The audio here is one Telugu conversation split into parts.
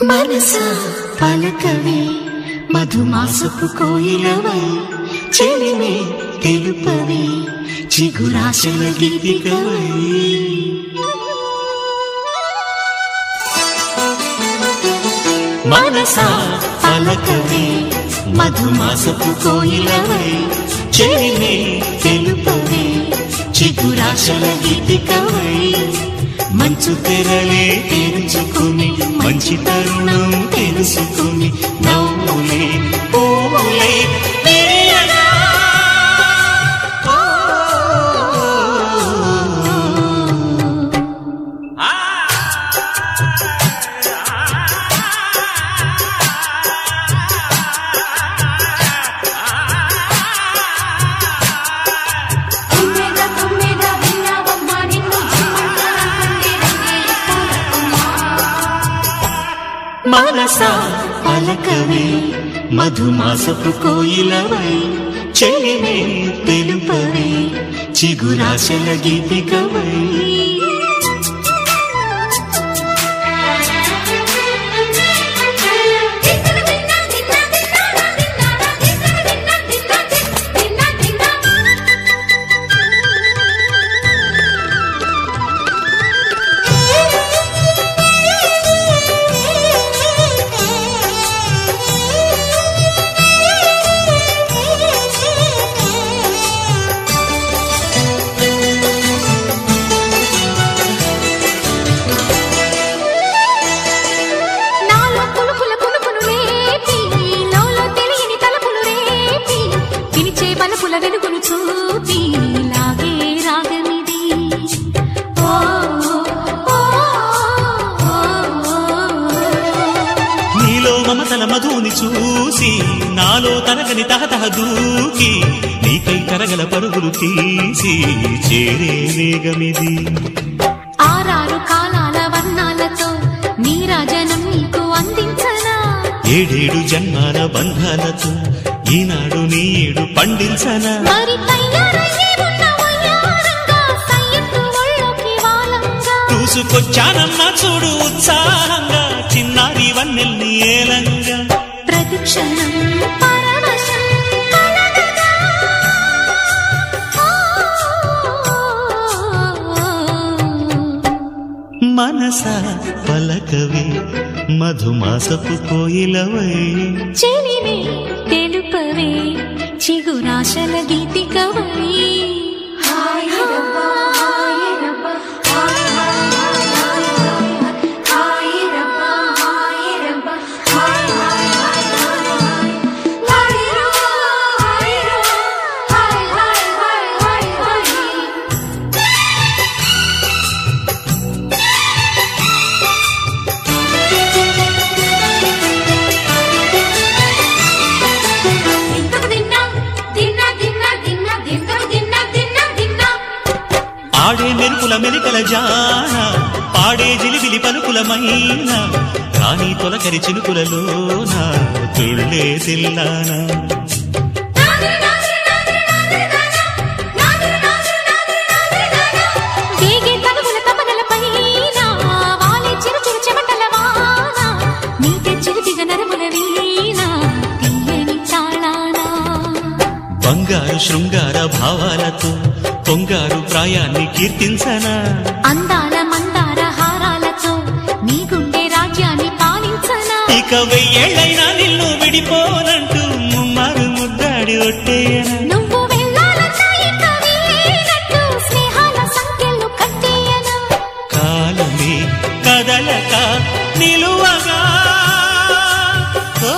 మనస పలకవే మధుమాసపు కోయిలవై చెలిమే తెలుపవే చిగురాశల గీతికవై మనస పలకవే మధుమాసపు కోయిలవై చెలిమే తెలుపవే చిగురాశల గీతికవై మంచు తెరలే తెరుచుకుని మంచి తరుణం తెలుసుకుని నవ్వులే పూలే విరియగా. తుమ్మెద తుమ్మెద విన్నావమ్మా నిన్ను జన్మంతరంగుండే రంగేలి పూలకుమ్మా. మనస పలకవే మధుమాసపు కోయిలవై చెలిమే తెలుపవే చిగురాశల గీతికవై తిన్న తిన్న తిన్న తిన్నానా తిన్నానా తిన్న తిన్న తిన్న తిన్న తిన్న నాలో పులుపుల పులుపును రేపి లోలో తెలియని తలపులు రేపి పిలిచే బలపుల వెలుగును చూపి లాగే రాగమిది ఓ ఓ, ఓ, నీలో మమతల మధుని చూసి నాలో తరగని తహతహ దూకి నీకై కరగల పరుగులు తీసి చేరే వేగమిది ఆరారు కాలాల వర్ణాలతో నీరాజనం నీకు అందించనా ఏడేడు జన్మాల బంధాలతో ఈనాడు నీడు పండించనా మరి తయారయ్యే ఉన్న వయ్యారంగా సయ్యత్తు ఒళ్ళోకి వాలంగా చూసుకొచ్చానమ్మా చూడు ఉత్సాహంగా చిన్నారి వన్నెల్ని ఏలంగా ప్రతిక్షణం పరవశం కలగగా. మనస పలకవే మధుమాసపు కోయిలవై చెలిమే తెలుపవే చిగురాశల గీతికవై తిన్నా తిన్నా తిన్నా తిన్నా తిన్నా తిన్నా తిన్నా తిన్నా ఆడే మెరుపుల మెలికల జాన పాడే జిలిబిలి పలుకులమైన రాణి తొలకరి చినుకులలోన తుళ్ళే తిల్లానా వేగే తనువుల తపనలపైన వాలే చిరుచిరు చెమటల వాన నీకే చిరుతిగ నరముల వీణ తీయని తాళానా బంగారు శృంగార భావాలతో పొంగారు ప్రాయాన్ని కీర్తించనా అందాల మందార హారాలతో నీ గుండె రాజ్యాన్ని పాలించనా ఇక వెయ్యేళ్ళైనా నిన్ను విడిపోనంటూ ముమ్మారు ముద్దాడి ఒట్టేయనా నువ్వు వెళ్ళాలన్నా ఇక వీలైనట్టు స్నేహాల సంఖ్యలు కట్టేయనా కాలమే కదలక నిలువగా ఓ,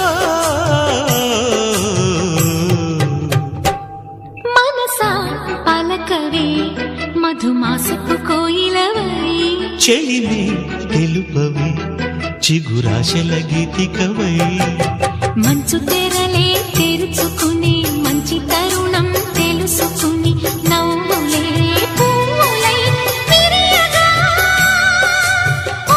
మనసా పలకవే మధుమాసపు కోయిలవై చెలిమే తెలుపవే చిగురాశల గీతికవై మంచు తెరలే తెరుచుకుని మంచి తరుణం తెలుసుకుని నవ్వులే పువ్వులై విరియగా. ఓ,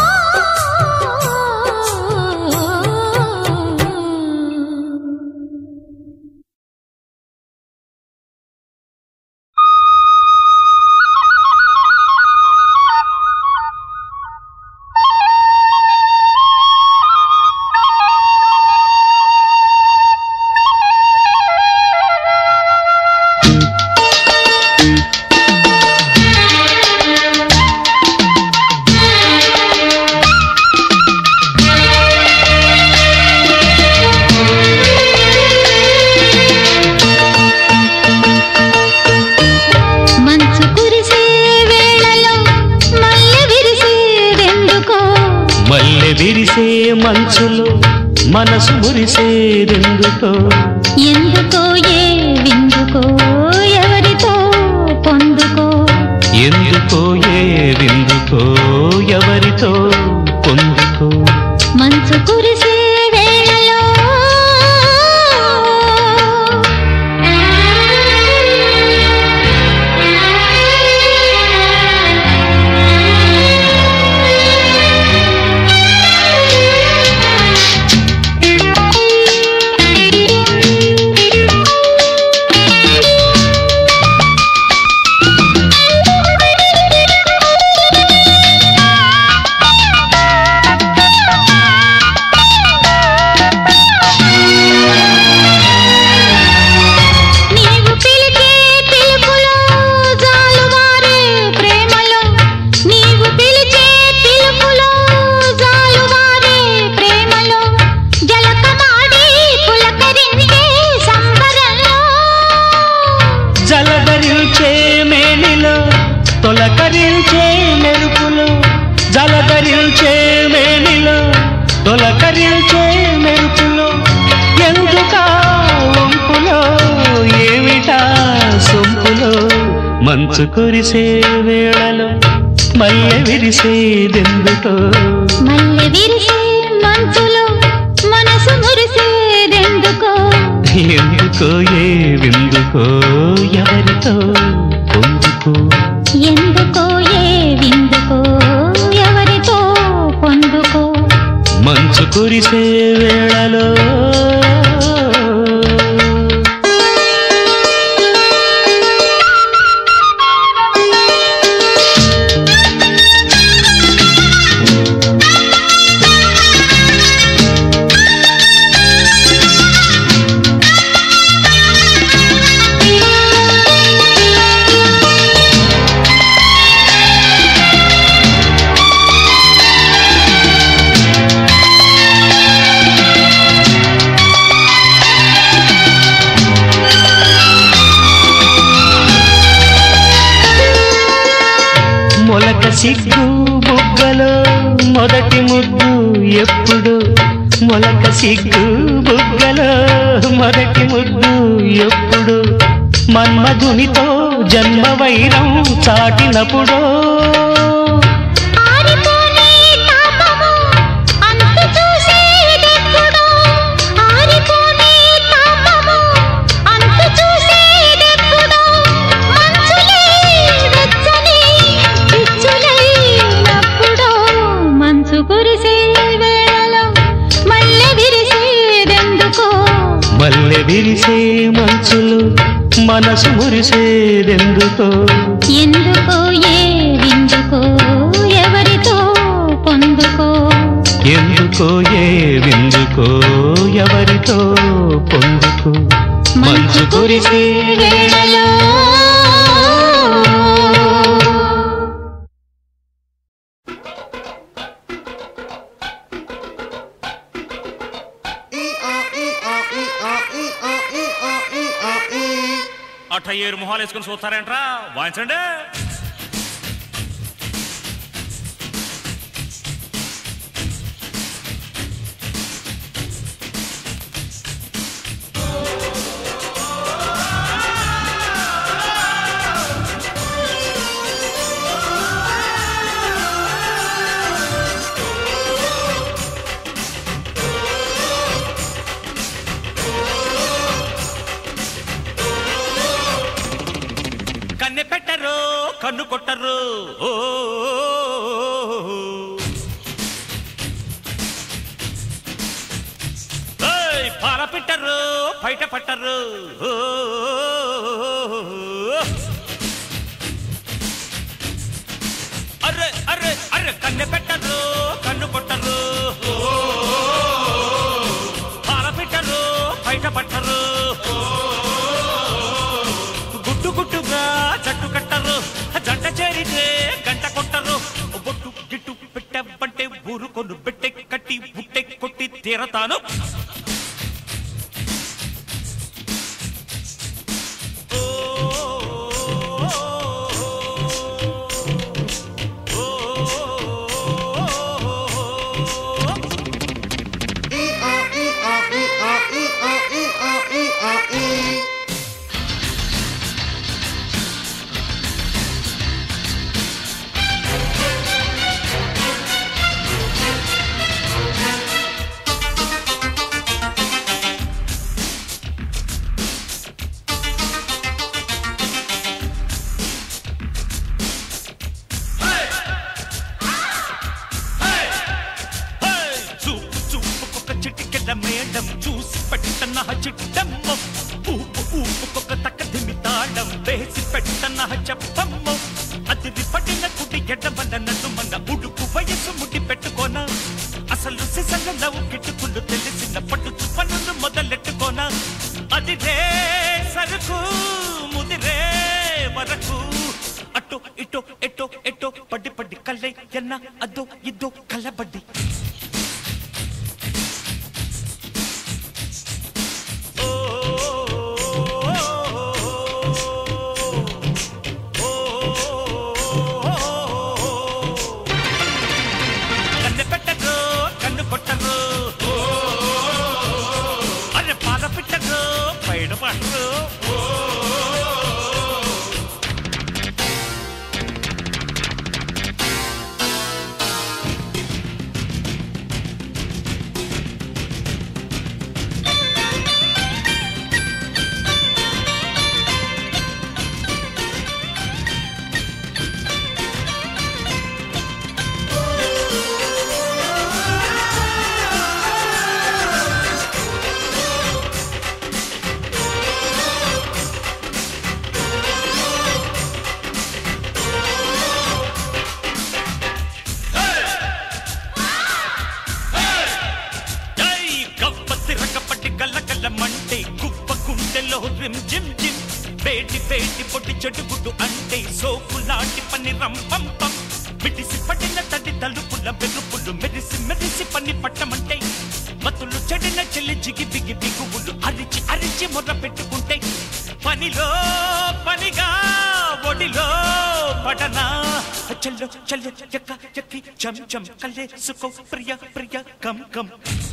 విరిసే మంచులో మనసు మురిసేదెందుకో ఎందుకో ఏ విందుకో ఎవరితో పొందుకో ఎందుకో ఏ విందుకో ఎవరితో పొందుకో మంచు కురిసే వేళలో నీవు పిలిచే పిలుపులో జాలువారే ప్రేమలో నీవు పిలిచే పిలుపులో జాలువారే ప్రేమలో జలకమాడి పులకరించే సంబరంలో జలధరించే మేనిలో తొలకరించే మెరుపులో జలధరించే మేనిలో తొలకరించే మెరుపులో ఎందుకా వంపులో ఏమిటా సొంపులో మంచు కురిసే వేళలో మల్లె విరిసేదెందుకో మల్లె విరిసే మంచులో మనసు మురిసేదెందుకో ఎందుకో ఏ విందుకో ఎవరితో పొందుకో ఎందుకో ఏ విందుకో ఎవరితో పొందుకో మంచు కురిసే వేళలో మొలక సిగ్గు బుగ్గలో మొదటి ముద్దు ఎప్పుడు మొలక సిగ్గు బుగ్గలో మొదటి ముద్దు ఎప్పుడు మన్మధునితో జన్మ వైరం చాటినప్పుడో ఆరిపోని తాపము అంతు చూసేదెప్పుడో ఆరిపోని తాపము అంతు చూసేదెప్పుడో మంచులే వెచ్చని పిచ్చులైనప్పుడో మంచు కురిసే వేళలో మల్లె విరిసేదెందుకో మల్లె విరిసే మంచులు మనసు మురిసేదెందుకో ఎందుకో ఏ విందుకో ఎవరితో పొందుకో ఎందుకో ఏ విందుకో ఎవరితో పొందుకో మంచు కురిసే వేళలో అట్ట ఏరు మొహాలు వేసుకుని చూస్తారేంట్రా వాయించండి కన్నె పెట్టరు కన్ను కొట్టరు ఓ ఏయ్, పాల పెట్టరు బయట పట్టరు ఓ అర్రే అర్రే అర్రే కన్నె పెట్టరు కన్ను కొట్టరు పాల పెట్టరు బయట పట్టరు గుట్టు గుట్టుగా జట్టు కట్టరు జంట చేరితే గంట కొట్టరు బొట్టు గిట్టు పెట్టబంటే ఊరు కొను పెట్టె కట్టి బుట్టె కొట్టి తీరతాను ఓ, ఓ, ఓ, ఓ, ఎడం చూసి పెట్టన చిట్టమ్మ ఊపు ఊపుకొక తక్కదిమి తాళం వేసి పెట్టన చెప్పమ్మ అదిరి పడిన కుడి ఎడమన నడుమన ఉడుకు వయసు ముడి పెట్టుకోనా అసలు సిసంగ నవ్వు కిట్టుకులు తెలిసిన పట్టు పనులు మొదలెట్టుకోనా అది రే సరుకు ముదిరే వరకు అటో ఇటో ఎటో ఎటో పడి పడి కల్లై ఎన్న అదో ఇదో కలబడ్డి ఓ కన్ను పెట్టరు కన్ను కొట్టరు అరే పాల పెట్టరు పైన పడరు జై గప్పతి రకపట్టి గల్ల గల్ల మంటే గుప్ప గుండెలో రిమ్ జిమ్ జిమ్ పేటి పేటి పొట్టి చెడుగుడు అంటే సోపు లాంటి పని రంపం పం మిడిసి పడిన తడి తలుపుల వెలుపులు మెరిసి మెరిసి పని పట్టమంటే మతులు చెడిన చెల్లి జిగి బిగి బిగువులు అరిచి అరిచి మొర్ర పెట్టుకుంటే పనిలో పనిగా ఒడిలో పడనా చల్లో చల్లో ఎక్క ఎక్కి చం చం కల్లే సుకో ప్రియ ప్రియ కం కం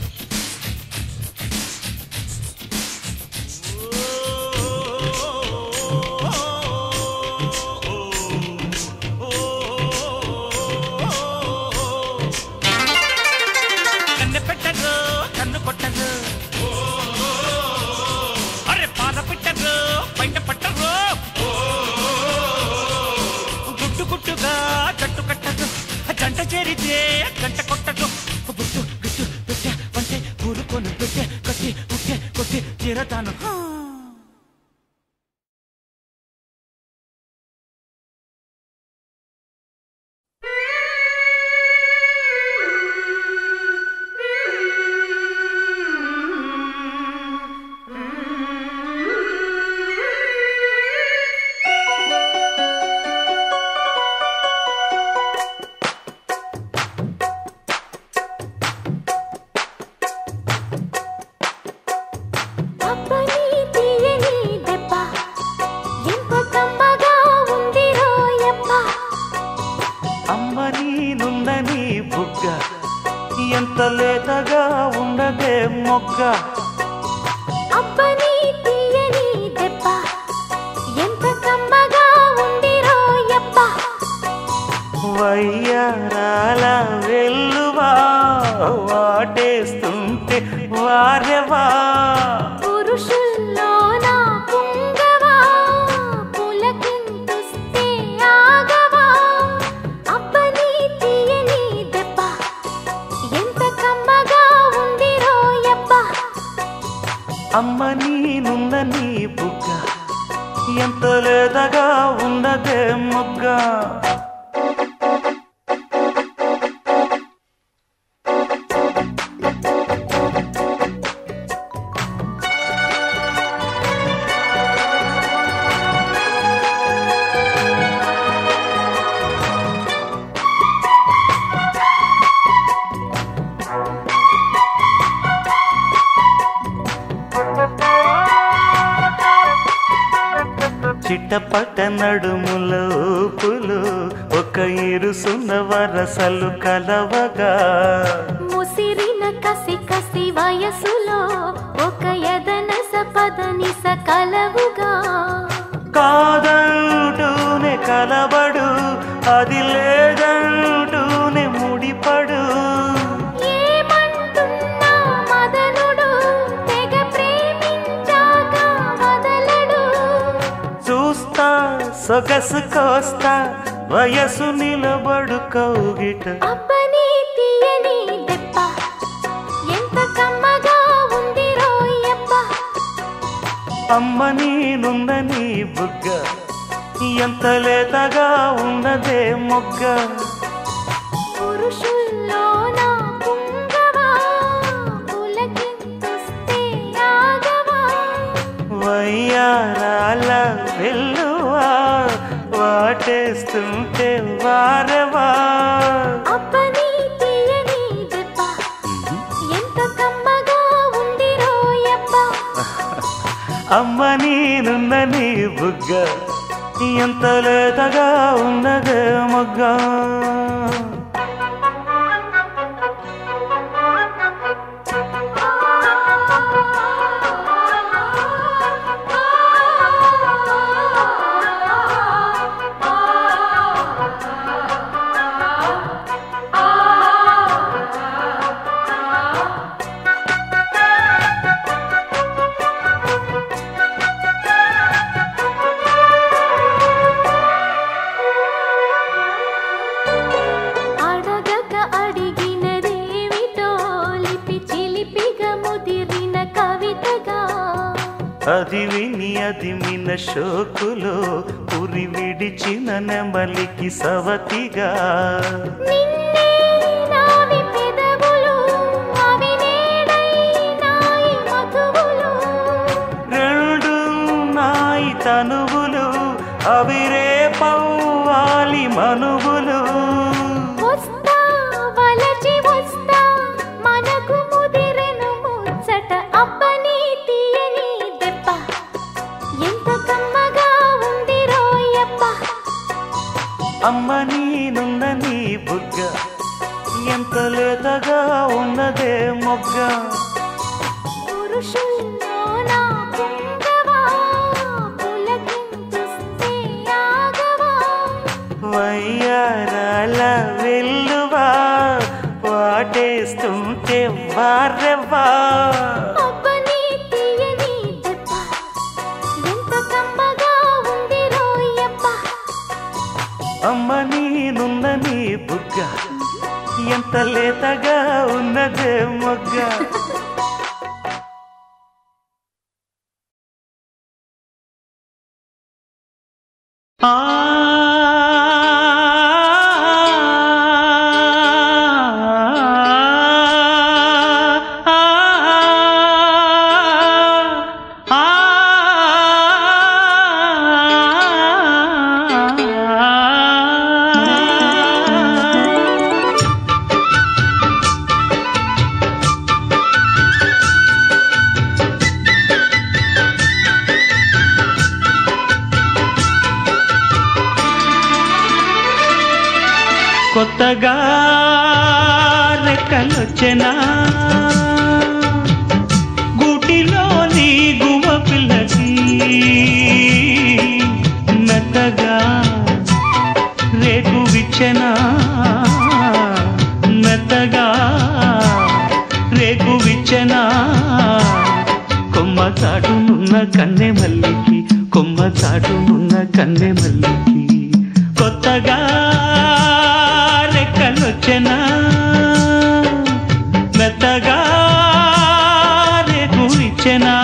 కన్ను పెట్టరు కన్ను కొట్టరు అరే పాల పెట్టరు బయట పట్టరు గుట్టు గుట్టుగా జట్టు కట్టరు జంట చేరితే గంట కొట్టరు గుట్టు గుట్టు పెట్టే వంటే ఊరుకొని పెట్టే కట్టి ఉట్టే కొట్టి తీరతాను అబ్బని తీయని దెబ్బ ఎంత కమ్మగా ఉంది రోయప్ప అమ్మ నీనుందని బుగ్గ ఎంత లేతగా ఉండదే మొగ్గ అబ్బని తీయని దెబ్బ ఎంత కమ్మగా ఉంది రోయప్ప వయ్యారాల వెల్లువా వాటేస్తుంటే వారెవా పురుషుల్లోన పుంగవా పులకింతుస్తే ఆగవా అబ్బని తీయని దెబ్బ ఎంత కమ్మగా ఉంది రోయప్ప అమ్మ నీనుందని బుగ్గ ఎంత లేతగా ఉండదే మొగ్గ చిట్టపట్ట నడుముల ఊపులు ఒక ఇరుసున్న వరసలు కలవగా ముసిరిన కసి కసి వయసులో ఒక ఎదనస పదనిస కలవుగా కాదంటూనే కలబడు అది లేదంటూనే ముడిపడు ఏమంటున్నా మదనుడు తెగ ప్రేమించాక వదలడు చూస్తా సొగసు కోస్తా వయసు నిలబడు కౌగిట అబ్బని తీయని దెబ్బ ఎంత కమ్మగా ఉంది అమ్మ నేనున్న నీ బుగ్గ ఎంత లేతగా ఉన్నదే మొగ్గ పురుషుల్లో నా పుంగవా పులకింతుస్తే రాగవా వయ్యారాల వెల్లువా వాటేస్తుంటే వారవా అప్పని తీయని దెబ్బ ఎంత కమ్మగా ఉంది రోయప్ప అమ్మ నేనున్న నీ బుగ్గ ఎంత లేతగా ఉన్నదే మొగ్గ అడగక అడిగినదేమిటో లిపి చిలిపిగా ముదిరిన కవితగా అది విని అది మిన షోకులో ఉరి విడిచిన నెమలికి సవతిగా నిన్నే నావి పెదవులు అవి నేడై నాయి మధువులు రెండు నాయి తనువులు అవి రేపవ్వాలి మనువులు వస్తా వలచి వస్తా మనకు ముదిరెను ముచ్చట అబ్బని తీయని దెబ్బ ఎంత కమ్మగా ఉంది రోయప్ప అమ్మ నేనున్న నీ బుగ్గ ఎంత లేతగా ఉన్నదే మొగ్గ పురుషుల్లో నా పుంగవా పులకింతుస్తే ఆగవా వయ్యారాల వెల్లువా వాటేస్తుంటే వారెవ్వా అబ్బని తీయని దెబ్బ ఎంత కమ్మగా ఉంది రోయప్ప అమ్మ నేనున్న నీ బుగ్గ ఎంత లేతగా ఉన్నదే మొగ్గ ఆ కొత్తగా రెక్కలొచ్చెనా గూటిలోని గువ్వ పిల్లకి మెత్తగా రేకు విచ్చెనా మెత్తగా రేకు విచ్చెనా కొమ్మ చాటునున్న కన్నె మల్లికి కొమ్మ చాటునున్న కన్నె మల్లికి కొత్తగా రెక్కలొచ్చెనా మెత్తగా రేకు ఇచ్చెనా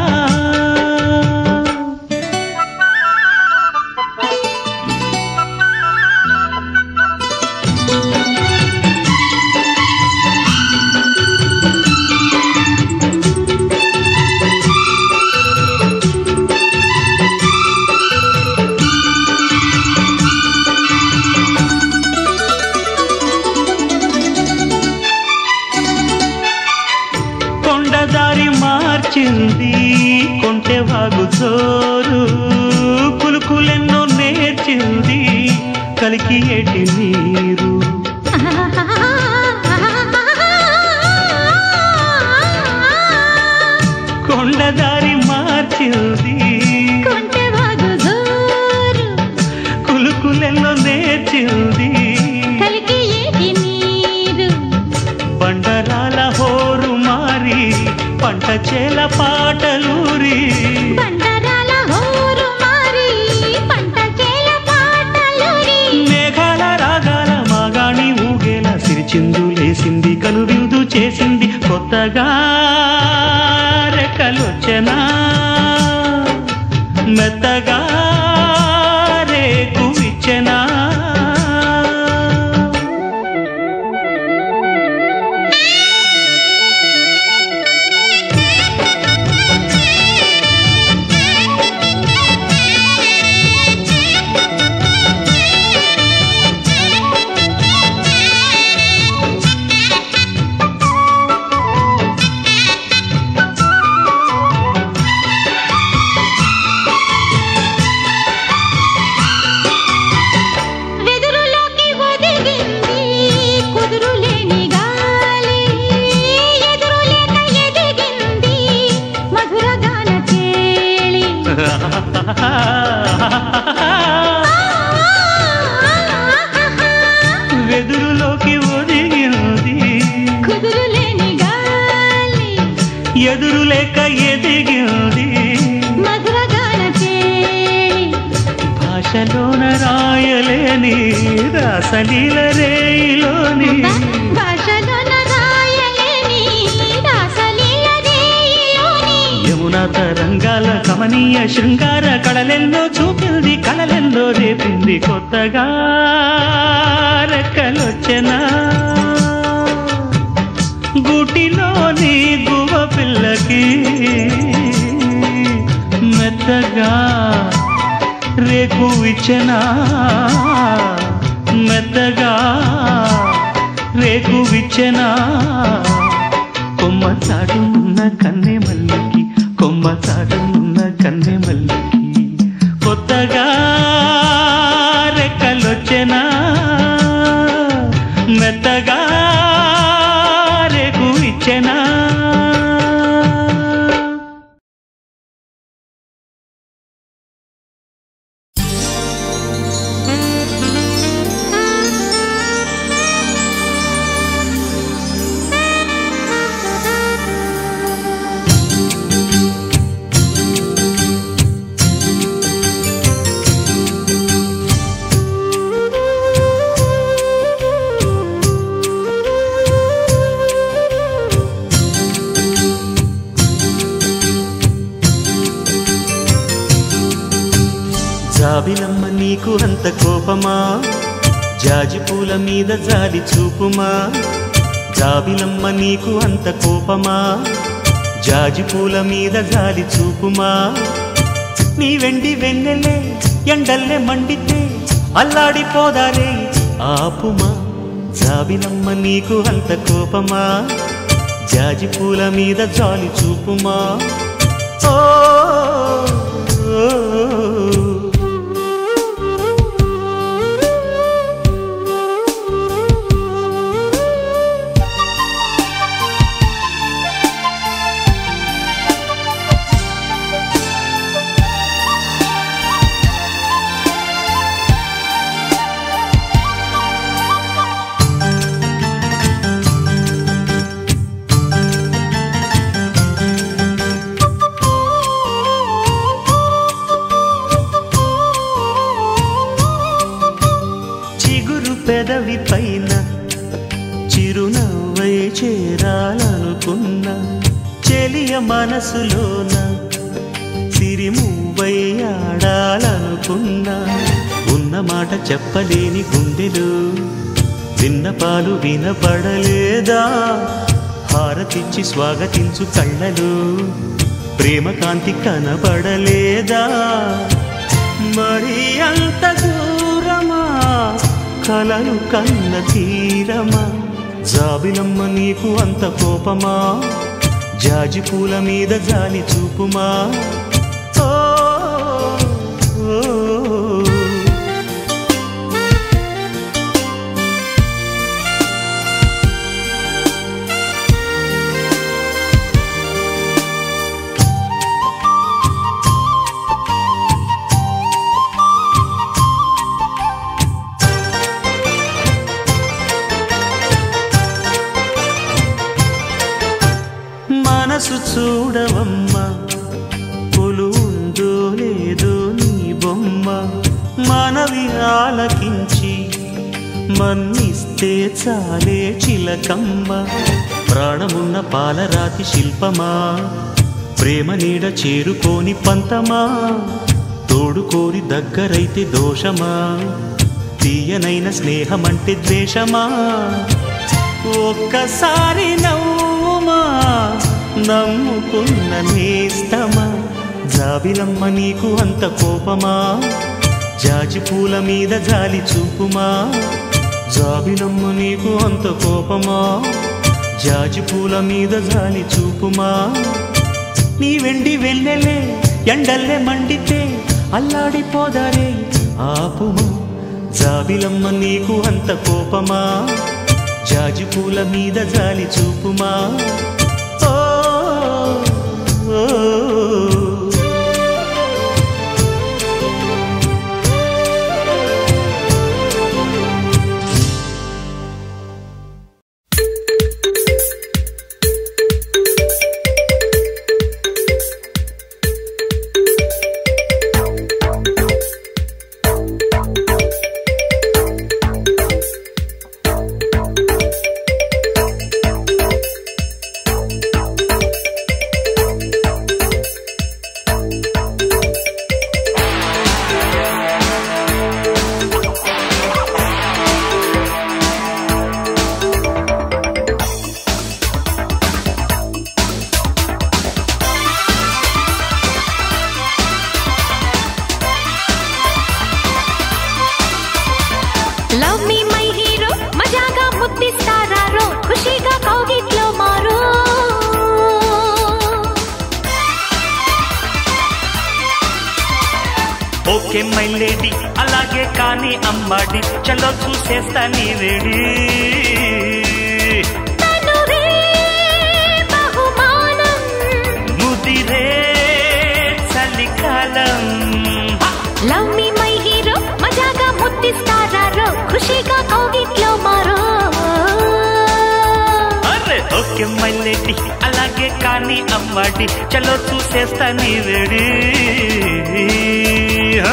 కొండదారి మార్చింది కొంటెవాగు చోరు కులుకులెన్నో నేర్చింది కలికి ఏటి నీరు కొండదారి మార్చింది కొంటెవాగు జోరు కులుకులెన్నో నేర్చింది కలికి ఏటి నీరు బండరాల హోరు మారి పంట చేల పాటలూరి బండరాల హోరు మారి పంట చేల పాటలూరి మేఘాల రాగాల మాగాణి ఊగేలా సిరిచిందు లేసింది కనువిందు చేసింది కొత్తగా రెక్కలొచ్చనా ఎదురు లేక ఎదిగింది మధురగాన చేరి భాషలోన రాయలేని రాసలీల రేయిలోని భాషలోన రాయలేని రాసలీల రేయిలోని యమునా తరంగాల కమనీయ శృంగార కళలెన్నో చూపింది కళలెన్నో రేపింది కొత్తగా రెక్కలొచ్చెనా గుటిలోని గువ పిల్లకి మెత్తగా రేకు ఇచ్చెనా మెత్తగా రేకు విచ్చెనా కొమ్మ చాటున్న కన్నె మల్లికి కొమ్మ చాటున్న కన్నె మల్లికి కొత్తగా రెక్కలొచ్చెనా మెత్తగా రేకు ఇచ్చెనా జాబిలమ్మ నీకు అంత కోపమా జాజి పూల మీద జాలి చూపుమా జాబిలమ్మ నీకు అంత కోపమా జాజి పూల మీద జాలి చూపుమా నీ వెండి వెన్నెలే ఎండల్లే మండితే అల్లాడిపోదారే ఆపుమా జాబిలమ్మ నీకు అంత కోపమా జాజి పూల మీద జాలి చూపుమా ఓ, ఓ, ఓ. చిగురు పెదవి పైన చిరునవ్వై చేరాలనుకున్నా చెలియ మనసులోన సిరిమువ్వై ఆడాలనుకున్నా ఉన్న మాట చెప్పలేని గుండెలు విన్నపాలు వినపడలేదా హారతిచ్చి స్వాగతించు కళ్ళలు ప్రేమ కాంతి కనపడలేదా మరి అంత దూరమా కలలు కన్న తీరమా జాబిలమ్మ నీకు అంత కోపమా జాజి పూల మీద జాలి చూపుమా ఓ, ఓ, ఓ. మనసు చూడవమ్మా కొలుందో లేదో నీ బొమ్మ మనవి ఆలకించి మన్నిస్తే చాలే చిలకమ్మ ప్రాణమున్న పాలరాతి శిల్పమా ప్రేమ నీడ చేరుకోని పంతమా తోడుకోరి దగ్గరైతే దోషమా తీయనైన స్నేహమంటే ద్వేషమా ఒక్కసారి నవ్వుమా నమ్ముకున్న నేస్తమా జాబిలమ్మ నీకు అంత కోపమా జాజి పూల మీద జాలి చూపుమా జాబిలమ్మ నీకు అంత కోపమా జాజి పూల మీద జాలి చూపుమా నీ వెండి వెన్నెలే ఎండల్లే మండితే అల్లాడిపోదారే ఆపుమా జాబిలమ్మ నీకు అంత కోపమా జాజి పూల మీద జాలి చూపుమా ఓ, ఓ, ఓ. ఓకే మైలేడి అలాగే కానీ అమ్మాడి చలో చూసేస్తా నీ వేడి తనువే బహుమానం ముదిరే చలికాలం లవ్ మీ మై హీరో మజాగా ముద్దిస్తారారో ఖుషిగా కౌగిట్లో మారో అరే ఓకే మైలేడి అలాగే కానీ అమ్మాడి చలో చూసేస్తా నీ వేడి ఆ.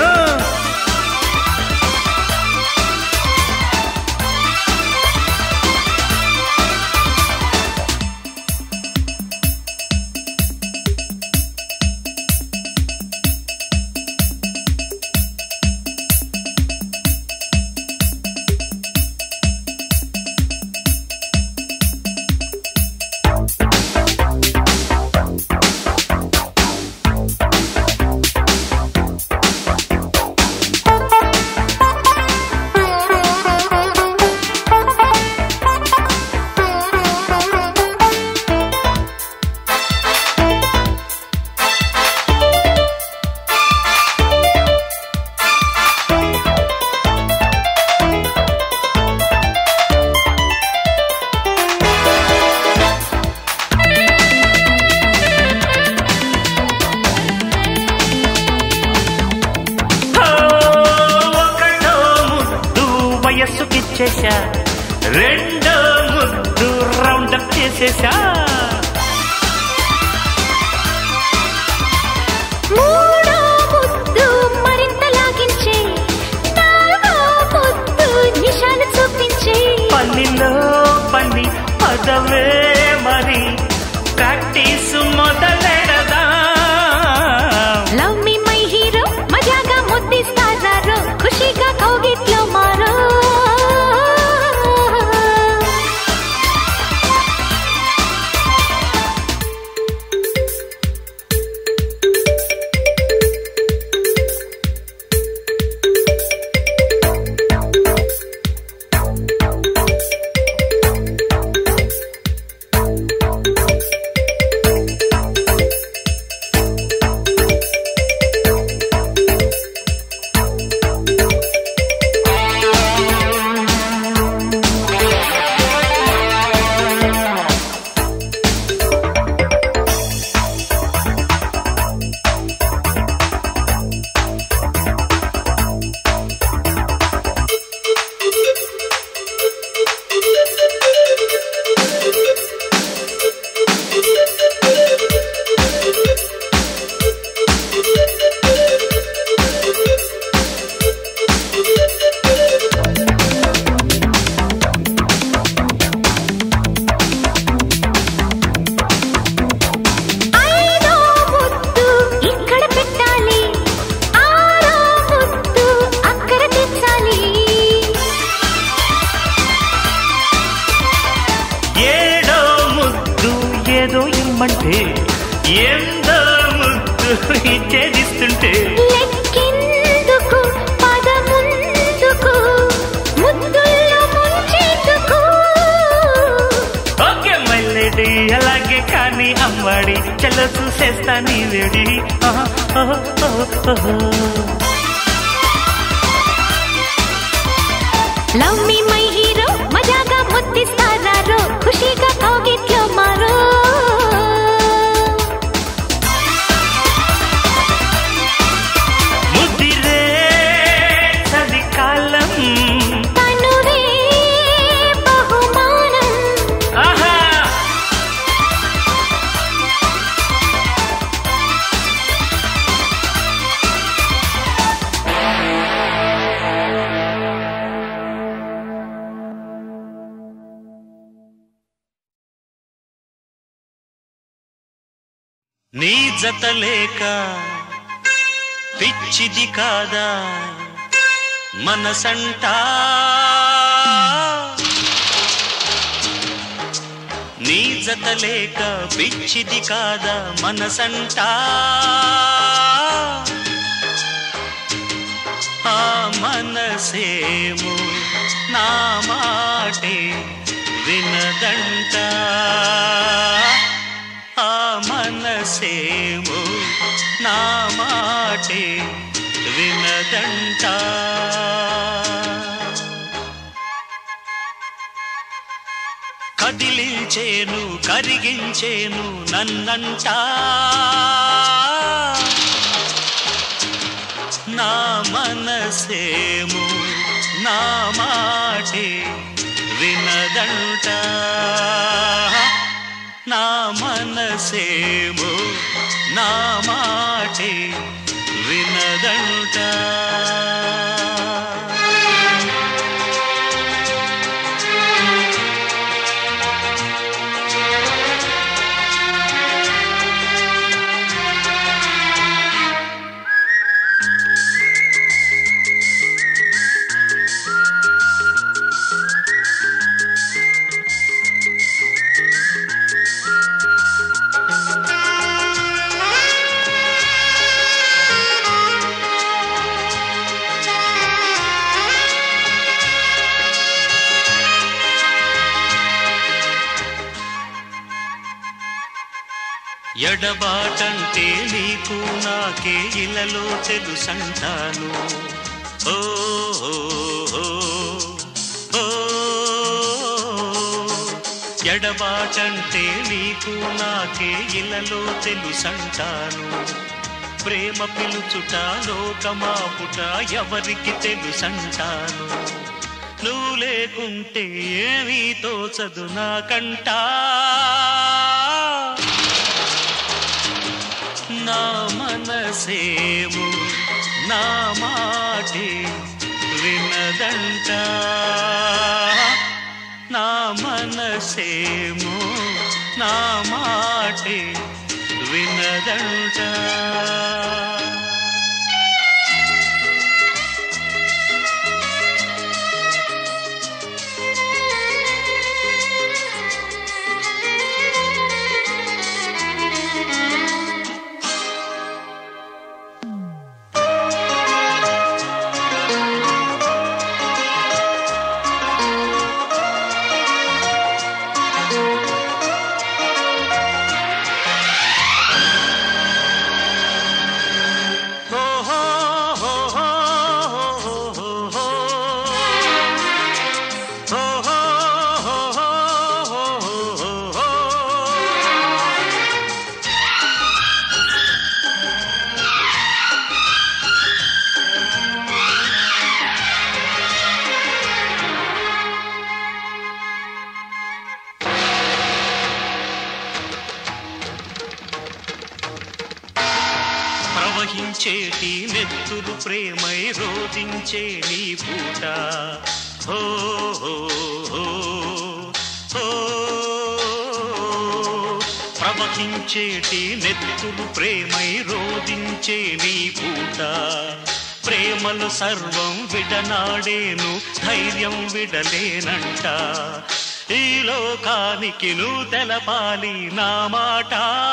ఓ, ఒకటో ముద్దు వయస్సుకిచ్చేశా రెండో ముద్దు రౌండప్ చేసేశా మూడో ముద్దు మరింత లాగించే నాలుగో ముద్దు నిషాలు చూపించే పనిలో పని పదవే మరి ప్రాక్టీస్ మొదలెడదా లవ్ మీ మై హీరో మజాగా ముద్దిస్తారారో ఖుషిగా కౌగిట్లో మారో ఐదో ముద్దు ఇక్కడ పెట్టాలి ఆరో ముద్దు అక్కడ తెచ్చాలి ఏడో ముద్దు ఏదో ఇమ్మంటే ఎందో ముద్దు ఇచ్చేదిస్తుంటే లెక్కెందుకు పదముందుకు ముద్దుల్లో ముంచేందుకు ఓకే మల్లెడి అలాగే కానీ అమ్మాడి చల్ల చూసేస్తా నీ వేడి ఆహా, ఆహా, ఆహా, ఆహా. లవ్ మీ మై హీరో మజాగా ముద్దిస్తారారో ఖుషిగా కౌగిట్లో మారో ముద్దిరే చలికాలం తనువే బహుమానం ఆహా నీ జత లేక పిచ్చిది కాదా మనసంటా నీ జత లేక పిచ్చిది కాదా మనసంటా ఆ మనసేమో నా మాటే వినదంట ఆ మనసేమో నా మాటే వినదంట కదిలించేను కరిగించేను నన్నంట నా మనసేము నా మాటే వినదంట నా మనసేము నా మాటే వినదంట ఎడబాటంటే నీకు నాకే ఇలలో తెలుసంటాను ఓ ఓ, ఓ, ఓ. ఎడబాటంటే నీకు నాకే ఇలలో తెలుసంటాను ప్రేమ పిలుచుట లోకమాపుట ఎవరికి తెలుసంటాను నువ్వు లేకుంటే ఏమీ తోచదు నాకంటా నా మనసేము నా మాటే వినదంట నా మనసేము నా మాటే వినదంట ఓహో ఓహో ఓహో ఓహో ఓహో ప్రవహించేటి నెత్తురు ప్రేమై రోధించే నీ పూట ఓ ఓ, ఓ, ఓ. ప్రవహించేటి నెత్తురు ప్రేమై రోధించే నీ పూట ప్రేమలు సర్వం విడనాడేను ధైర్యం విడలేనంట ఈ లోకానికి నువ్వు తెలపాలి నా మాట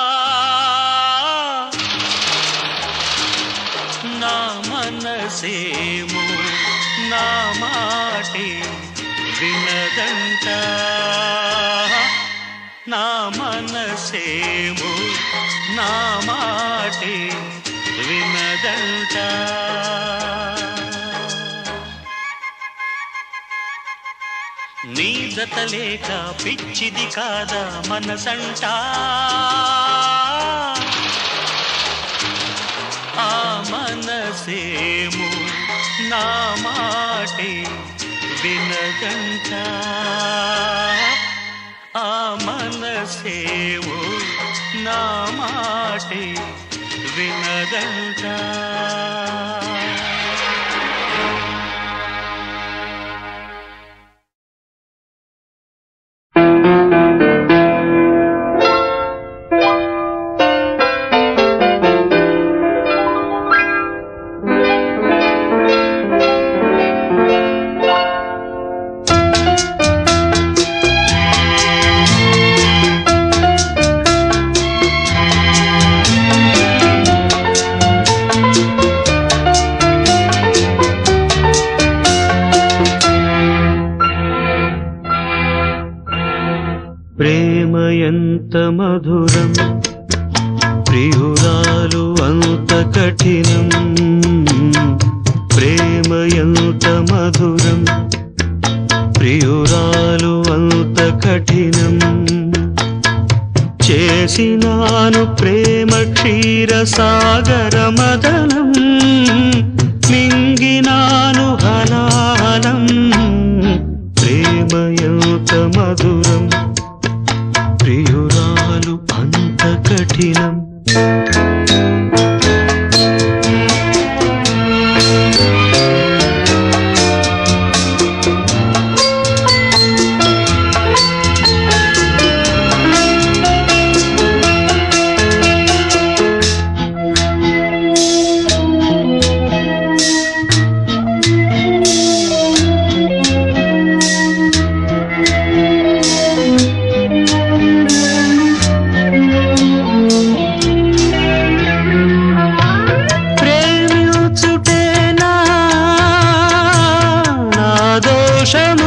నా మనసేము నా మాటే వినదంట నా మనసేము నా మాటే వినదంట నీ జత లేక పిచ్చిది కాదా మనసంటా ఆ మనసేము నా మాటే వినదంట ఆ మనసేము నా మాటే వినదంట ప్రేమ ఎంత మధురం ప్రియురాలు అంత కఠినం ప్రేమ ఎంత మధురం ప్రియురాలు అంత కఠినం చేసినాను ప్రేమ క్షీర సాగర మదనం మింగినాను హలాలం ప్రేమ ఎంత మధురం ప్రియురాలు అంత కఠినం ప్రేమించుటేనా నా దోషము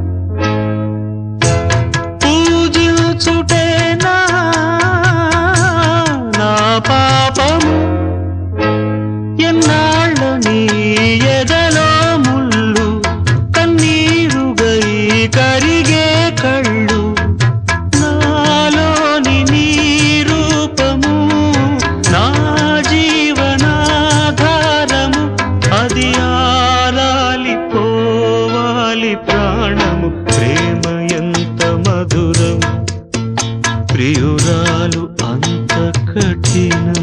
పూజించుటేనా నా పాపము ఎన్నాళ్ళ నీ ఎదలో ముళ్ళు కన్నీరుగై కరిగే కళ్ళు నాలోని నీ రూపము నా జీవనాధారము అది ఆరాలి పోవాలి ప్రాణము ప్రేమ ఎంత మధురం ప్రియురాలు అంత కఠినం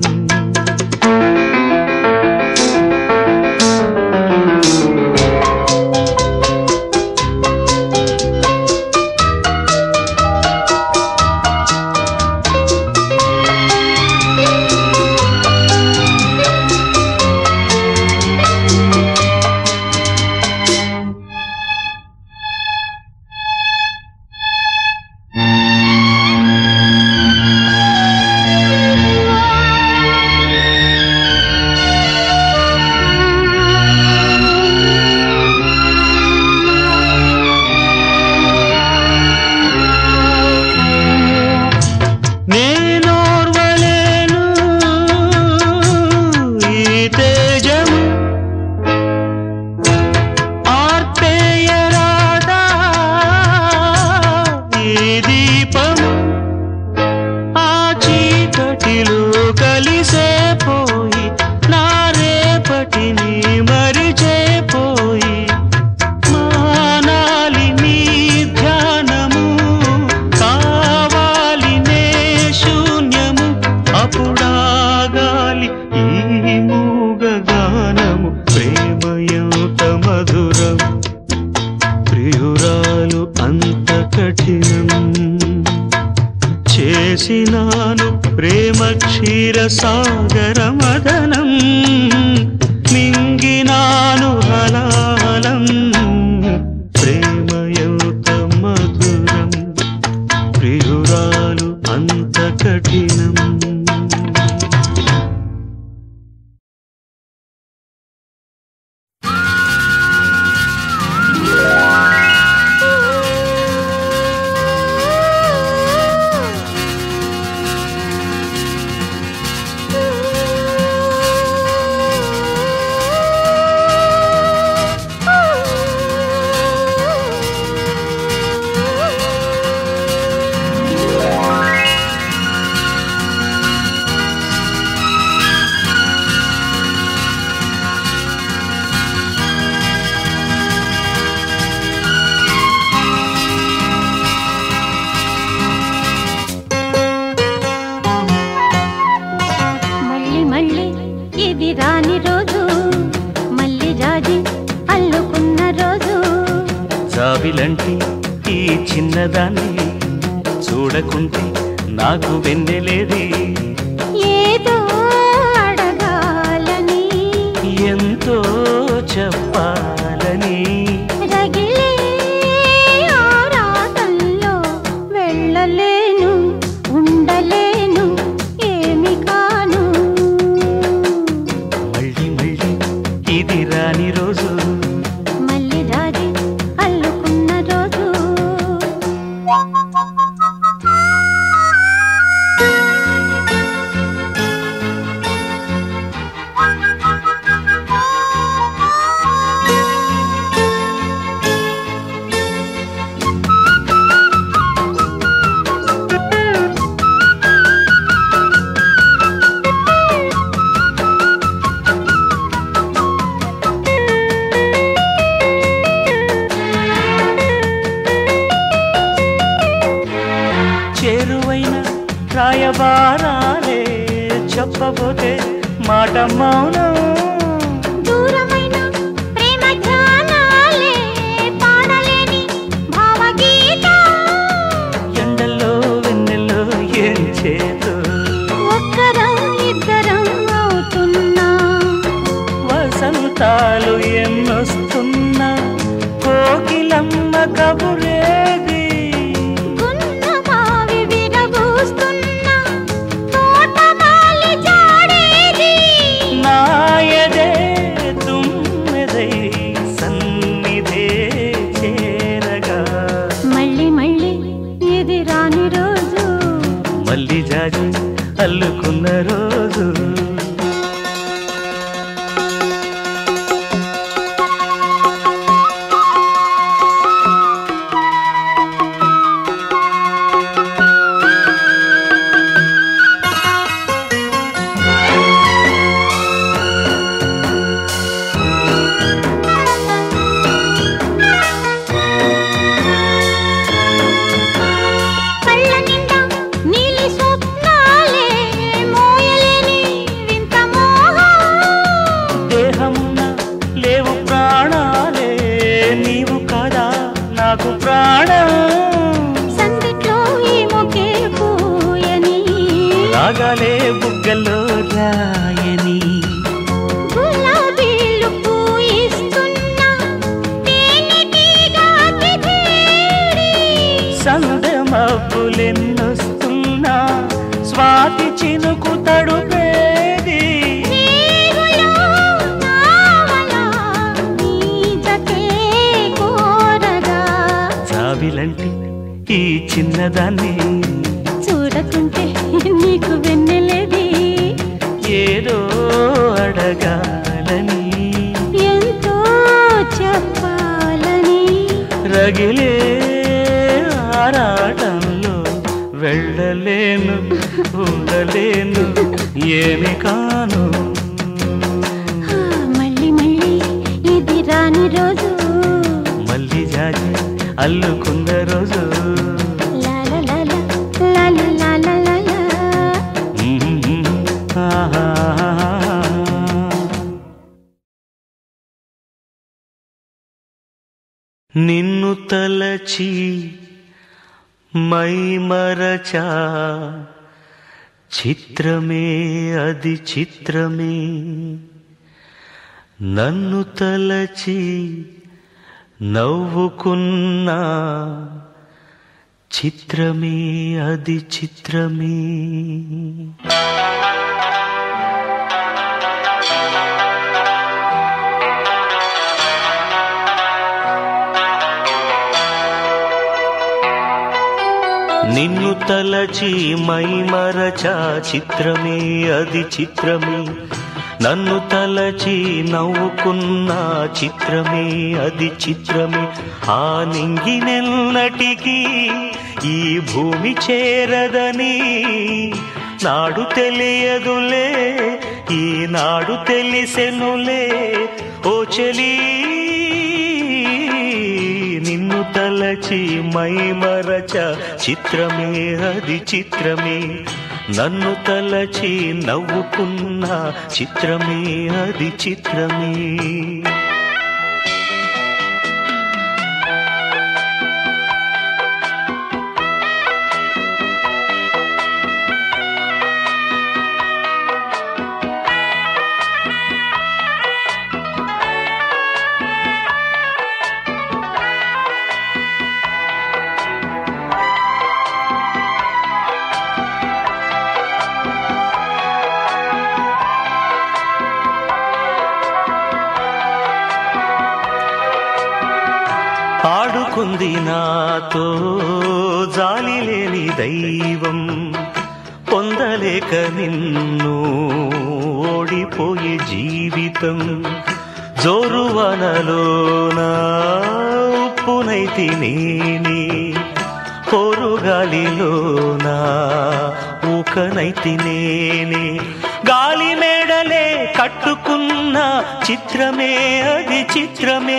నేనోర్వలేను ఈ తేజము ఆర్పేయరాదా ఈ దీపము ఆ చీకటిలో కలిసే పోయి నా రేపటిని మరిచే పోయి మానాలి నీ ధ్యానము కావాలి నే శూన్యము అప్పుడాగాలి ఈ మూగ గానము ప్రేమ ఎంత మధురం ప్రియురాలు అంత కఠినం చేసినాను ప్రేమ క్షీర సాగర మదనం మింగినాను హలాలం ప్రేమ ఎంత మధురం ప్రియురాలు అంత కఠినం మళ్ళీ మళ్ళీ ఇది రాని రోజు మళ్ళీ జాజి అల్లుకున్న రోజు జాబిలంటి ఈ చిన్నదాన్ని చూడకుంటే నాకు వెన్నెలేది ఏదో అడగాలని ఎంతో చెప్పాలని రగిలే ఆరాటంలో వెళ్ళలేను ఉండలేను ఏమి కాను మళ్ళీ మళ్ళీ ఇది రాని రోజు మళ్ళీ రాజి అల్లుకున్న రోజు ఆ రాయబారాలే చెప్పబోతే మాట మౌనం దూరమైన ప్రేమ ధ్యానాలే పాడలేని భావగీత ఎండల్లో వెన్నెల్లో ఏం చేతు ఒక్కరం ఇద్దరం అవుతున్నా వసంతాలు ఎన్నొస్తున్నా కోకిలమ్మ కబురేది గున్నమావి విరబూస్తున్నా తోటమాలి జాడేది నాయదే తుమ్మెదై సన్నిధే చేరగా మళ్ళీ మళ్ళీ ఇది రాని రోజు మళ్ళీ జాజి అల్లుకున్న రోజు కళ్ళ నిండా నీలి స్వప్నాలే మోయలేని వింత మోహం దేహమున లేవు ప్రాణాలే నీవు కాదా నాకు ప్రాణం సందిట్లో ఈ మొకే పూయని రాగాలే బుగ్గల్లో రాయని గులాబీలు పూయిస్తున్నా తేనెటీగా తిథేరి. సందె మబ్బులెన్నొస్తున్నా స్వాతి చినుకు తడుపేది నీవులో నావలా నీ జతే కోరగా. జాబిలంటి ఈ చిన్నదాన్ని చూడకుంటే నీకు వెన్నెలేది ఏదో అడగాలని ఎంతో చెప్పాలని రగిలే ఆరాటంలో వెళ్ళలేను ఉండలేను ఏమి కాను ఆ, మళ్ళీ మళ్ళీ ఇది రాని రోజు మళ్ళీ జాజి అల్లుకున్న రోజు లాల లాల, లాల లాల లాల. ఆహా. నిన్ను తలచి మైమరచా చిత్రమే అది చిత్రమే నన్ను తలచి నవ్వుకున్నా చిత్రమే అది చిత్రమే నిన్ను తలచి మైమరచ చిత్రమే అది చిత్రమే నన్ను తలచి నవ్వుకున్న చిత్రమే అది చిత్రమే ఆ నింగినెన్నటికీ ఈ భూమి చేరదని నాడు తెలియదులే ఈనాడు తెలిసెనులే ఓ చెలీ నిన్ను తలచి మైమరచ చిత్రమే అది చిత్రమే నన్ను తలచి నవ్వుకున్న చిత్రమే అది చిత్రమే ఆడుకుంది నాతో జాలి లేని దైవం పొందలేక నిన్ను ఓడిపోయే జీవితం జోరువనలోన ఉప్పునైతి నేనే పోరుగాలిలోన ఊకనైతి నేనే గాలి మేడలే కట్టుకున్న చిత్రమే అది చిత్రమే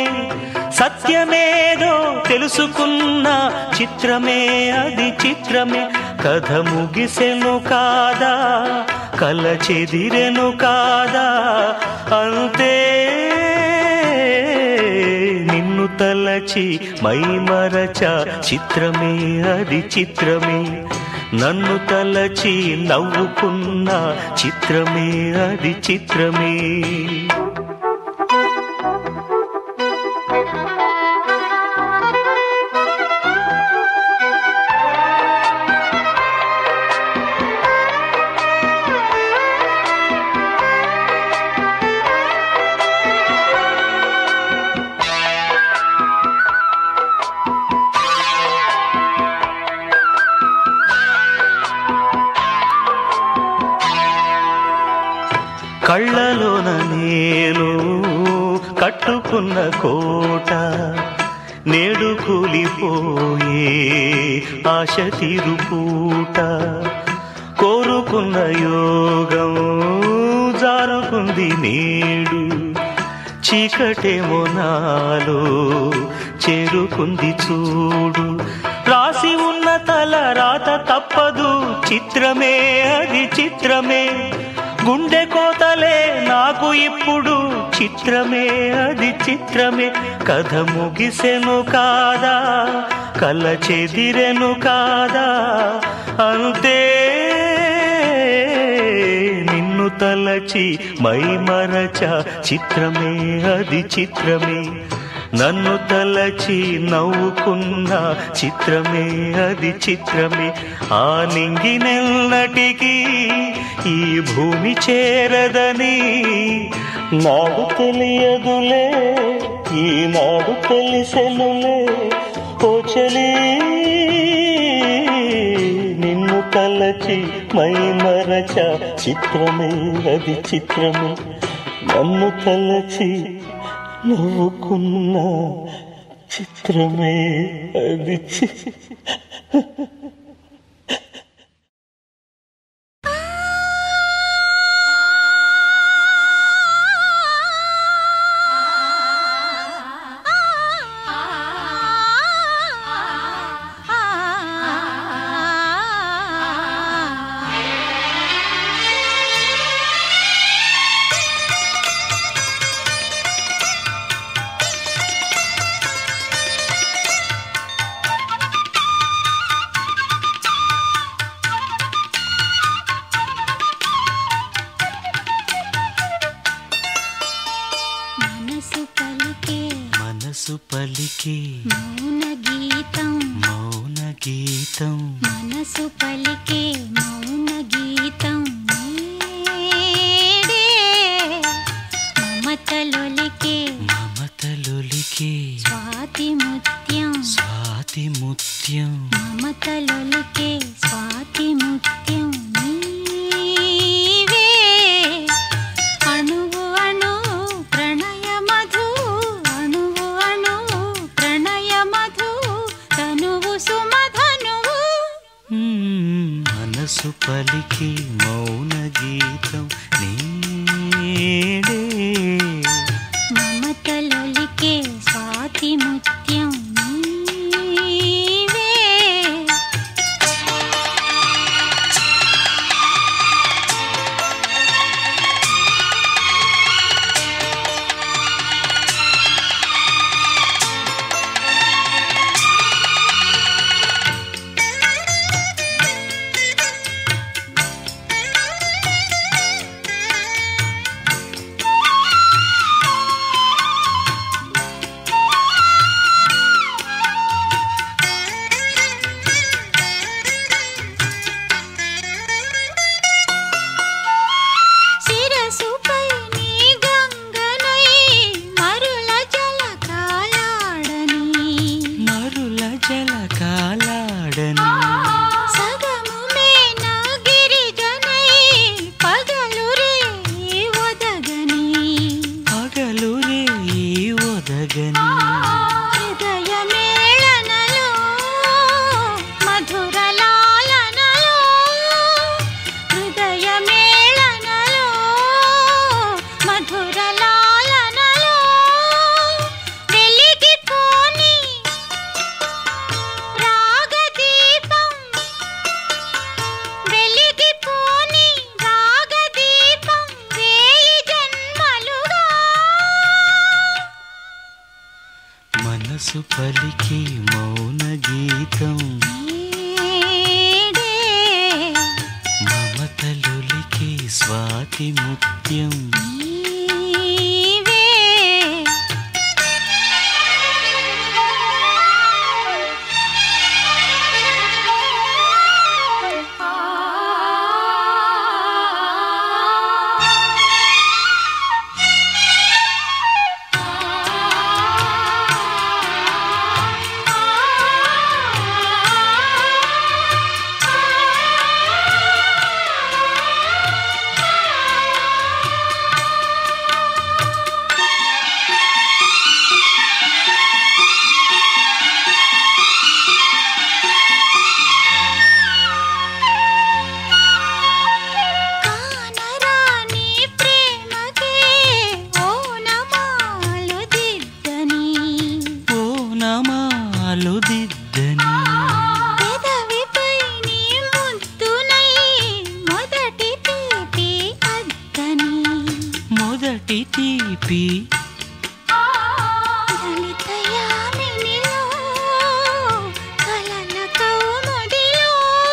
సత్యమేదో తెలుసుకున్న చిత్రమే అది చిత్రమే కథ ముగిసెను కాదా కల చెదిరెను కాదా అంతే నిన్ను తలచి మైమరచ చిత్రమే అది చిత్రమే నన్ను తలచి నవ్వుకున్న చిత్రమే అది చిత్రమే కళ్ళలోన నేను కట్టుకున్న కోట నేడు కూలిపోయే ఆశ తీరుపూట కోరుకున్న యోగం జారుకుంది నేడు చీకటేమో నాలో చేరుకుంది చూడు రాసి ఉన్న తల రాత తప్పదు చిత్రమే అది చిత్రమే గుండె కోతలే నాకు ఇప్పుడు చిత్రమే అది చిత్రమే కథ ముగిసెను కాదా కల చెదిరెను కాదా అంతే నిన్ను తలచి మైమరచ చిత్రమే అది చిత్రమే నన్ను తలచి నవ్వుకున్న చిత్రమే అది చిత్రమే ఆ నింగినెల్లటికి ఈ భూమి చేరదని నాడు తెలియదులే ఈనాడు తెలిసెనులే ఓ చలి నిన్ను తలచి మైమరచ చిత్రమే అది చిత్రమే నన్ను తలచి నవ్వుకున్న చిత్రమే అది చి- మనసు పలికే మనసు పలికి మౌన గీతం మౌన గీతం మనసు పలికే మౌన గీతం నేడే మమతలొలికే మమతలొలికి స్వాతి ముత్యం స్వాతి ముత్యం మమతలొలికే స్వాతి ముత్యం నీవే అణువు అణు ప్రణయ మధు అణువు అణు ప్రణయ మధు తనువు సుమధనువు మ్మ్. మనసు పలికి మౌన గీతం నేడే మమతలొలికే స్వాతి ముత్యం నీవే మనసు పలికి మౌన గీతం నీడే మమతలొలికి స్వాతి ముత్యం నీవే కానరాని ప్రేమకే ఓనమాలు దిద్దని ఓ నమాలు దిద్దని పెదవిపై నీ ముద్దునై మొదటి తీపి అద్దని మొదటి తీపి దళిత యామినిలో కలల కౌముదిలో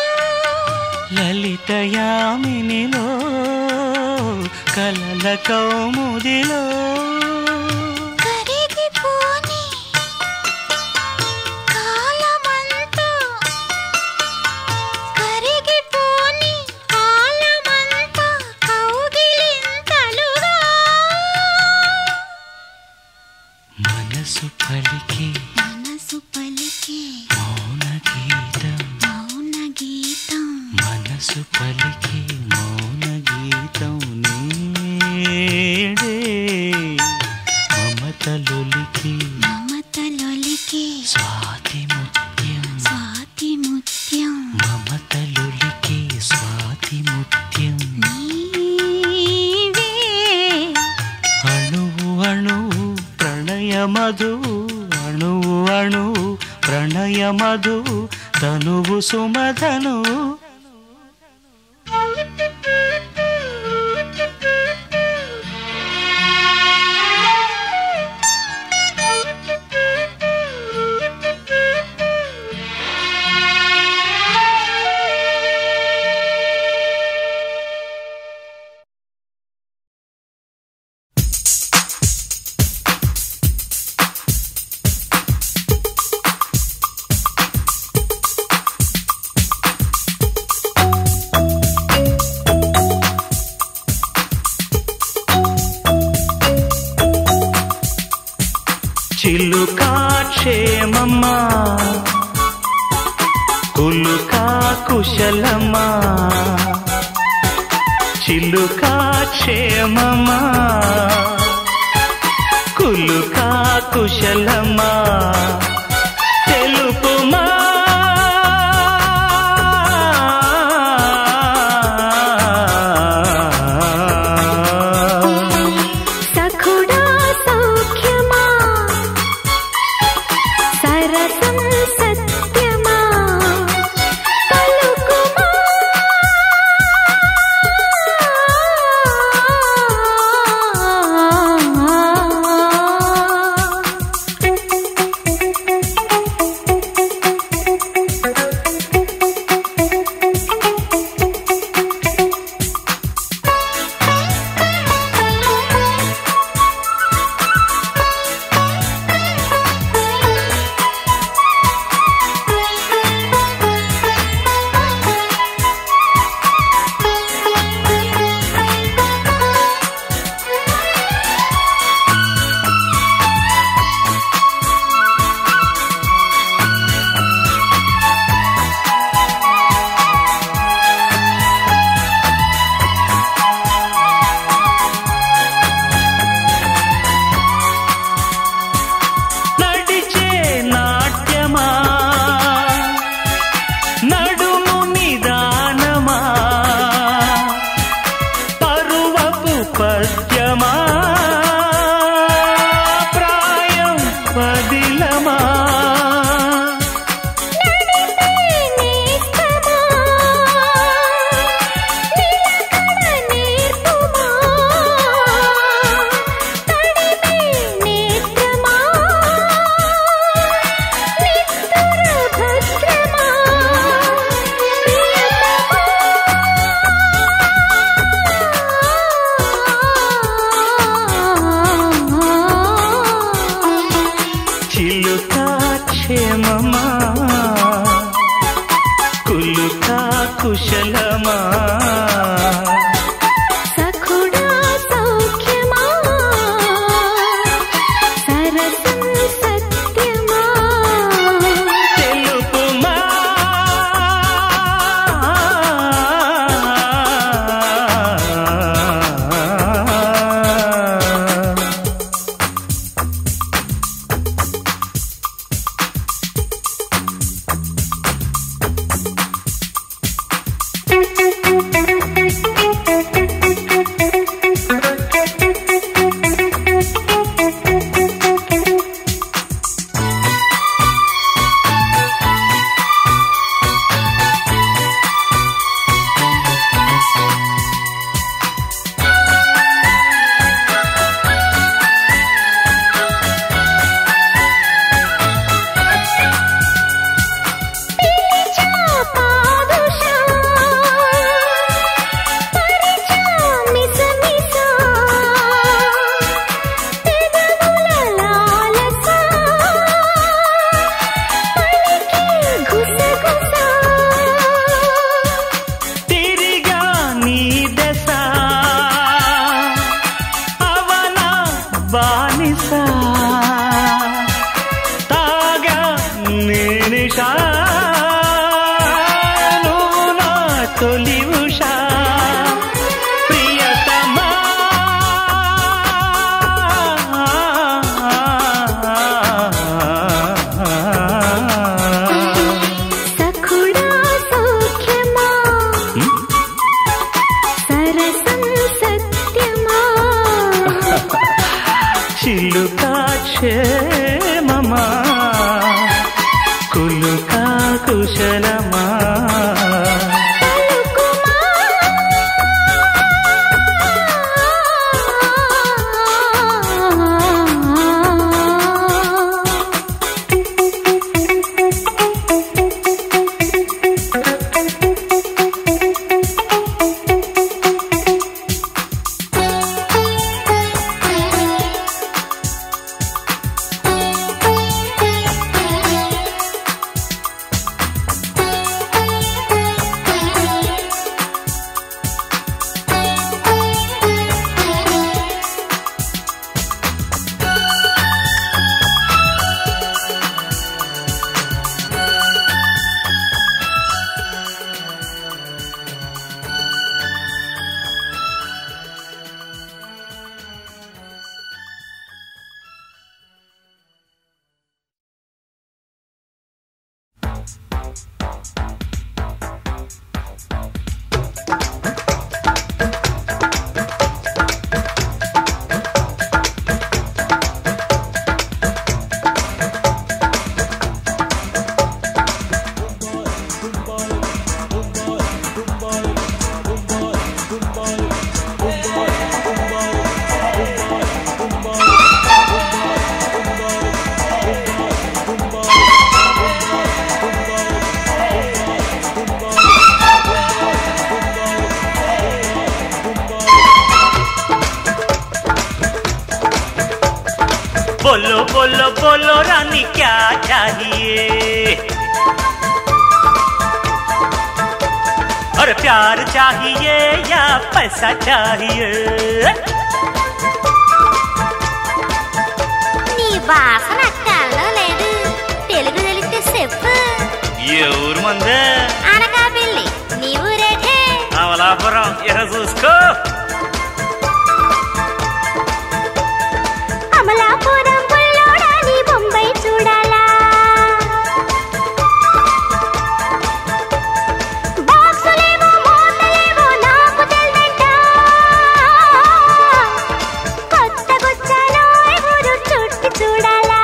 లలితయామినిలో కలల కౌముదిలో కరిగిపోని కాలమంతా కరిగిపోని కాలమంతా కౌగిలింతలుగా మనసు పలికి మనసు పలికే మౌన గీతం మౌన గీతం మనసు పలికి మౌన గీతం నీడే మమతలొలికి మమతలొలికే స్వాతి ముత్యం స్వాతి ముత్యం మమతలొలికి స్వాతి ముత్యం నీవే అణువు అణువు ప్రణయ మధువు అణువు అణువు ప్రణయ మధువు తనువు సుమధనువు చిలుకా క్షేమమ్మా కులుకా కుశలమా చిలుకా క్షేమమా కులుకా కుశలమా తెలుపుమా సఖుడా సౌఖ్యమా సరసం సత్యమా పలుకుమా కుశలమా సఖుడా సౌఖ్యమా సరసం సత్యమా తెలుపుమా పిలిచా పాదుషా పరిచా మిసమిసా పెదవుల లాలసా పలికి గుసగుసా తిరిగా నీ దశ అవన బానిస తాగా నేనిషా నువ్వు నా తొలి ఉషా ప్రియతమా సఖుడా సౌఖ్యమా సరసం సత్యమా చిలుకా క్షేమమా కులుకా కుశలమా बोलो बोलो बोलो रानी क्या चाहिए और प्यार चाहिए या पैसा चाहिए నీ వాసన కల్లో లేదు తెలుగు తెలిస్తే చెప్పు ఎవరు మందే అనకాపల్లి నీ ఊరేటే అమలాపురం ఎర చూసుకో అమలాపురం పుల్లోడా నీ బొంబాయి చూడాలా బాక్సులేమో మూతలేమో నాకు తెల్దంట కొత్తగొచ్చానో ఎవరు చుట్టి చూడాలా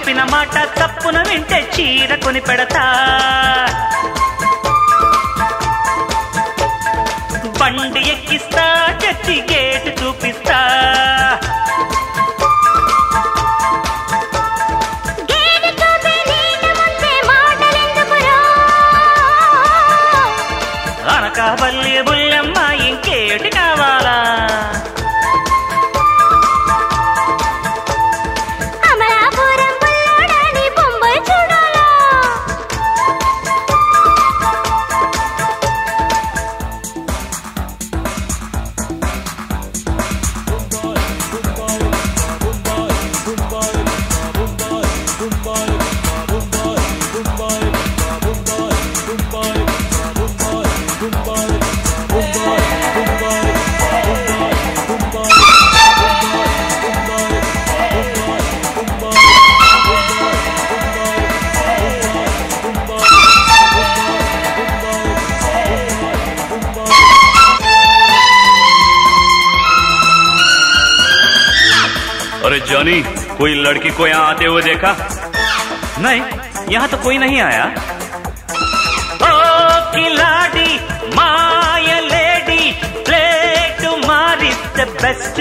చెప్పిన మాట తప్పున వింటే చీర కొని పెడతా బండి ఎక్కిస్తా చచ్చి గేటు చూపిస్తా గేటు చూపి నీకు ముందే మాటలెందుకురా అనకాపల్లి బుల్లెమ్మ ఇంకేటి కావాలా అమలాపురం బుల్లోడాని బొంబాయి చూడాలా अरे जॉनी कोई लड़की को यहाँ आते हुए देखा नहीं यहाँ तो कोई नहीं आया ఓ కిలాడి మాయ లేడీ ప్లేట్ మారిస్తే బెస్ట్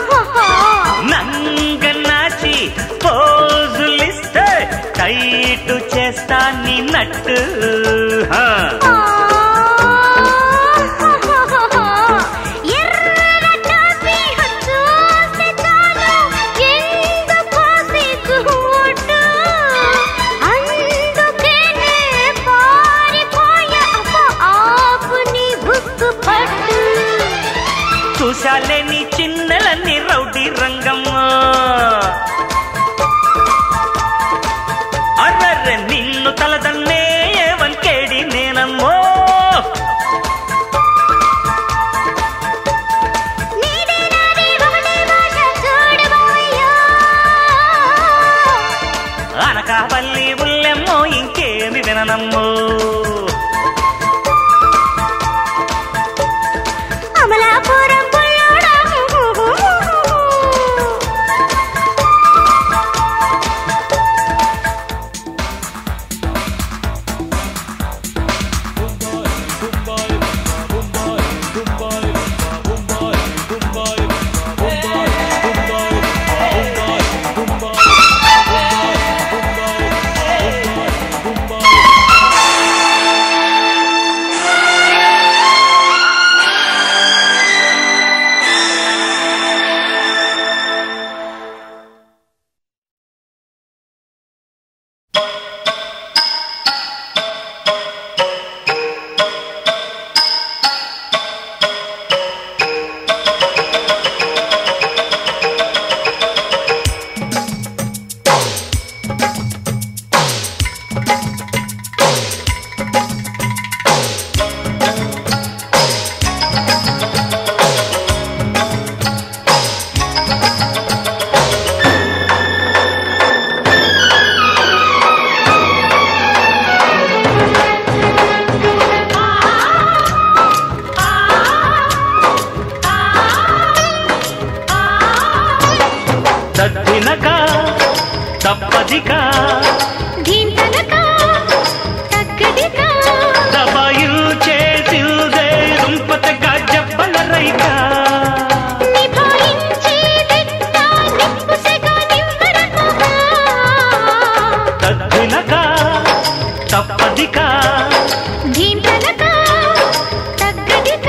నంగ నాచి పోజులిస్తే టైట్ చేస్తా నీ నట్టు హా. ఎర్ర టాపీ చూస్తే చాలు ఎందుకో సిగ్గుముట్టు. అందుకనే పారిపోయా అబ్బా, ఆపు నీ బుక్కు పట్టు చూశాలే నీ చిన్నెలన్నీ రౌడీ రంగమ్మ అర్రర్రె నిన్ను తలదన్నే వంకేడి నేనమ్మో నీదే నాదే ఒకటే భాష చూడబోయ్యా అనకాపల్లి బుల్లెమ్మో ఇంకేమి విననమ్మో అమలాపురం పుల్లోడా తద్దినక తప్పదిక దీంతనక తక్కదిక దబాయిల్ చేసిల్దే దుంపతగా జబ్బల రైక నిభాయించే దిట్ట నిప్పుసెగ నివ్వరకుగా తద్దినక తప్పదిక దీంతనక తగ్గదిక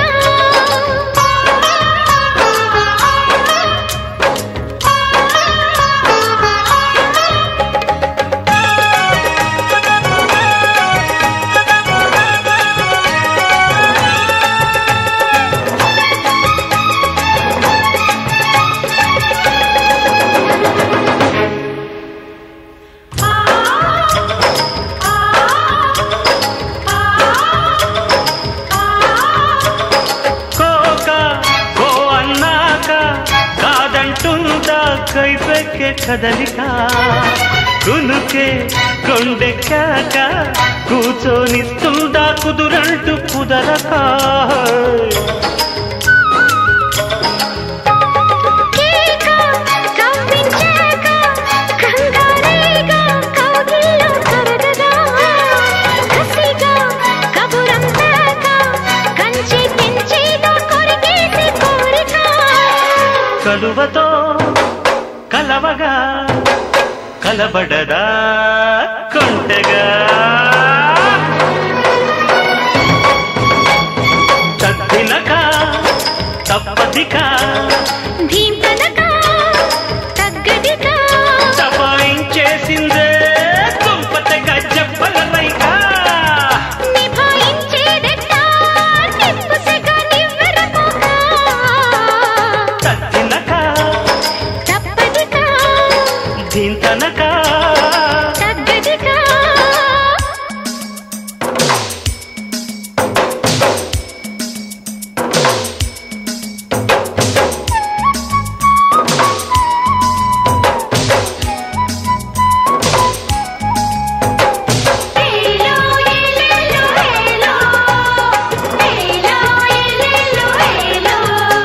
కోక కో అన్నాక కాదంటుందా కైపెక్కే కదలిక కునుకే కొండెక్కాక కూర్చొనిస్తుందా కుదురంటూ కుదరక కేక కవ్వించాక కంగారేగా కలువతో కలవగా కలబడదా కొంటగా చద్దినక తప్పదిక భీంతనక తగ్గదిక సఫాయించేసిందే దుంపతగా చెప్పలైక నిభాయించేదెట్ట నిప్పుసెగ నివ్వెరపోక చద్దినక తప్పదిక దీంతనక తగ్గదిక హేలో హేలేలో హేలో హేలో హేలేలో హేలో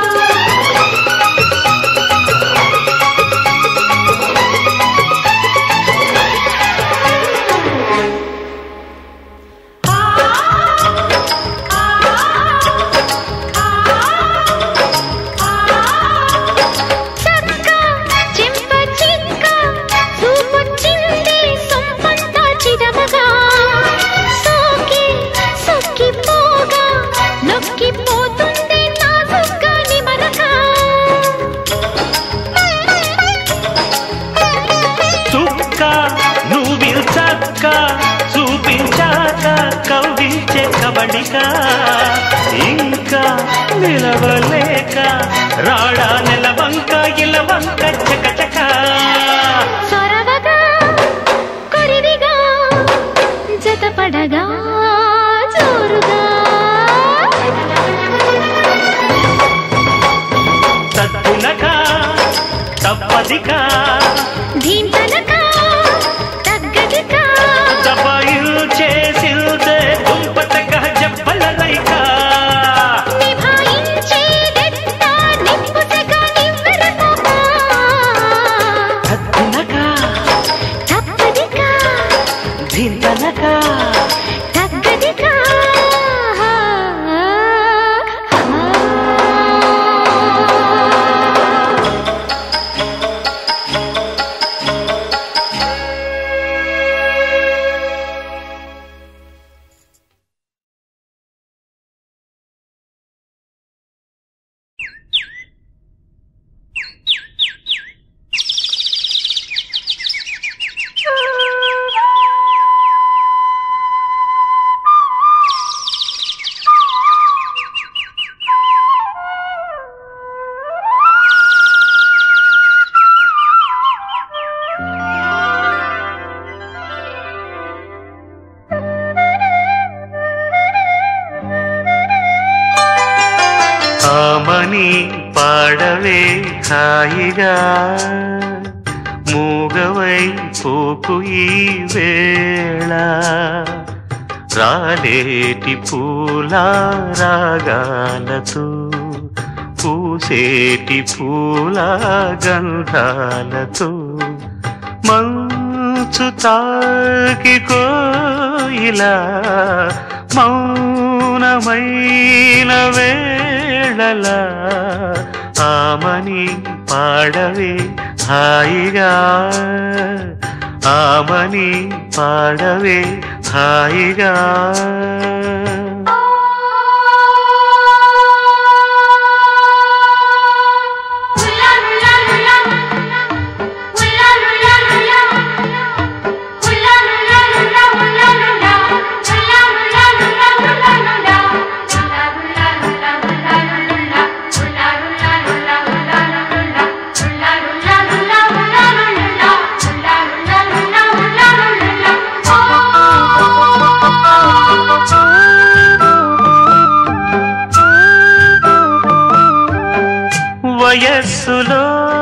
చక్క చింప చిక్క చూపొచ్చింది సొంపంతా చిదమగా సోకి సొక్కి పోగా నొక్కి పోతుంది నా సుక్కని మనక చుక్క నువ్విల్చక్క చూపించాక కవ్వించే కబడిక ఇంకా నిలవలేక రాడా నిలవంక ఇలవంక చకచక సొరవగా కొరివిగా జతపడగా జోరుగా తత్తునక తప్పదిక ధీంతనక తగ్గదిక దబాయిల్ చేసిందే దుంపతక చెప్పలరైక నిభాయించేదెట్ట నిప్పుసెగ నివ్వెరపోక తత్తునక తప్పదిక ధింతనక తగ్గదిక ఆమని పాడవే హాయిగా మూగవై పోకు ఈ వేళ రాలేటి పూల రాగాలతో పూసేటి పూల గంధాలతో మంచు తాకి కోయిలా మౌనమైన వేళల ఆమని పాడవే హాయిగా ఆమని పాడవే హాయిగా వయస్సులో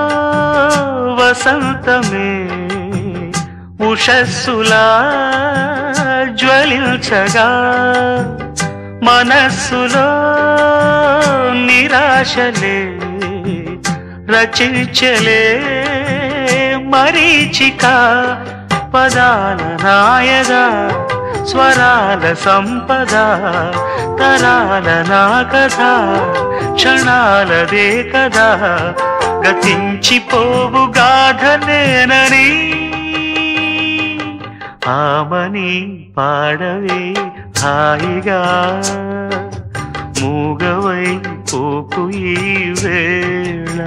వసంతమే ఉషస్సులా జ్వలించగా మనస్సులో నిరాశలే రచించలే మరీచిక పదాల నాయగా స్వరాల సంపద తరాల నా కథ క్షణాలదే కదా గతించిపోవు గాథనేనని ఆమని పాడవే హాయిగా మూగవై పోకు ఈ వేళ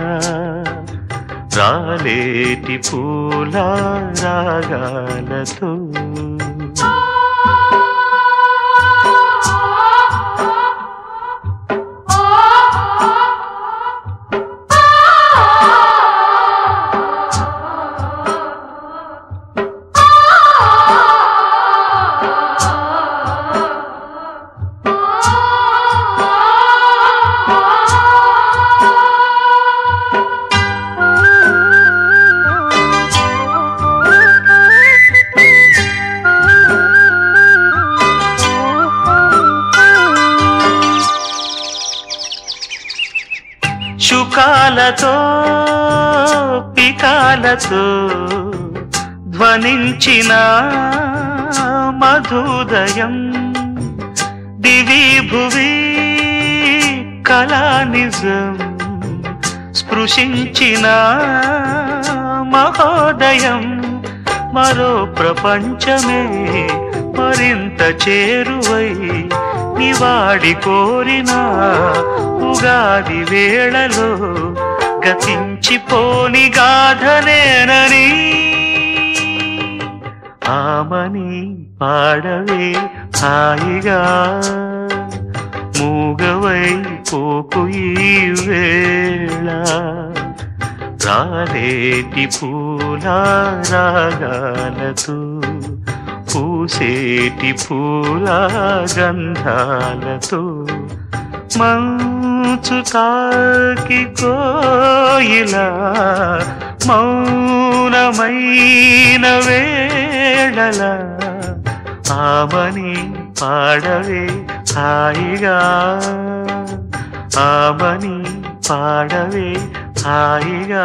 రాలేటి పూల రాగాలతో శుకాలతో పికాలతో ధ్వనించిన మధుదయం దివి భువి కళానిజం స్పృశించిన మహోదయం మరో ప్రపంచమే మరింత చేరువై నివాడి కోరిన ఉగాది వేళలో గతించిపోని గాథనేనని ఆమని పాడవే హాయిగా మూగవై పోకు ఈ వేళ రాలేటి పూల రాగాలతో పూసేటి పూల గంధాలతో మంచు తాకి కోయిలా మౌనమైన వేళల ఆమని పాడవే హాయిగా ఆమని పాడవే హాయిగా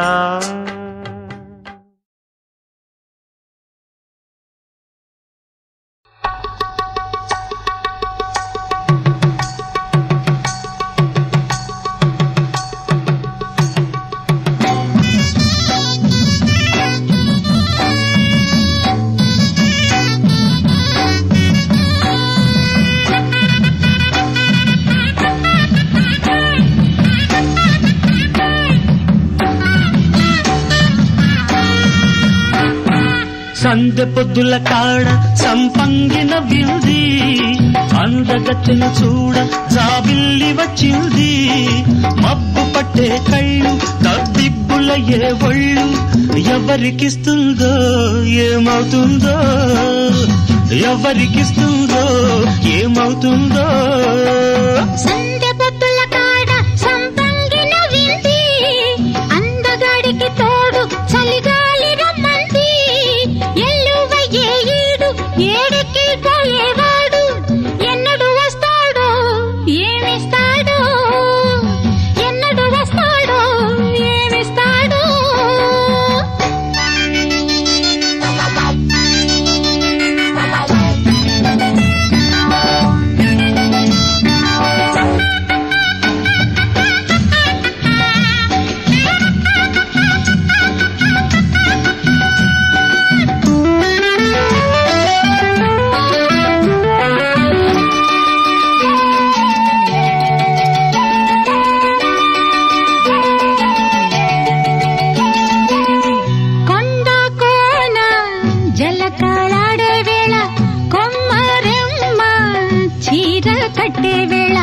సందె పొద్దుల కాడ సంపంగిన వింది అందగత్తెను చూడ జాబిల్లి వచ్చింది మబ్బు పట్టే కళ్ళు తద్దిబ్బుల ఏ ఒళ్ళు ఎవరికిస్తుందో ఏమవుతుందో ఎవరికిస్తుందో ఏమవుతుందో సందె పొత్తుల కాడ సంపంగిన వింది అందగాడికి తోడు చలిగాలి రమ్మంది ఎల్లువయ్యే ఈడు ఏడికి పోయేవాడు ఎన్నడు వస్తాడో ఏమిస్తాడో ఎన్నడు వస్తాడో ఏమిస్తాడో కొండ కోన జలకాలాడే వేళ కొమ్మరెమ్మ చీర కట్టే వేళ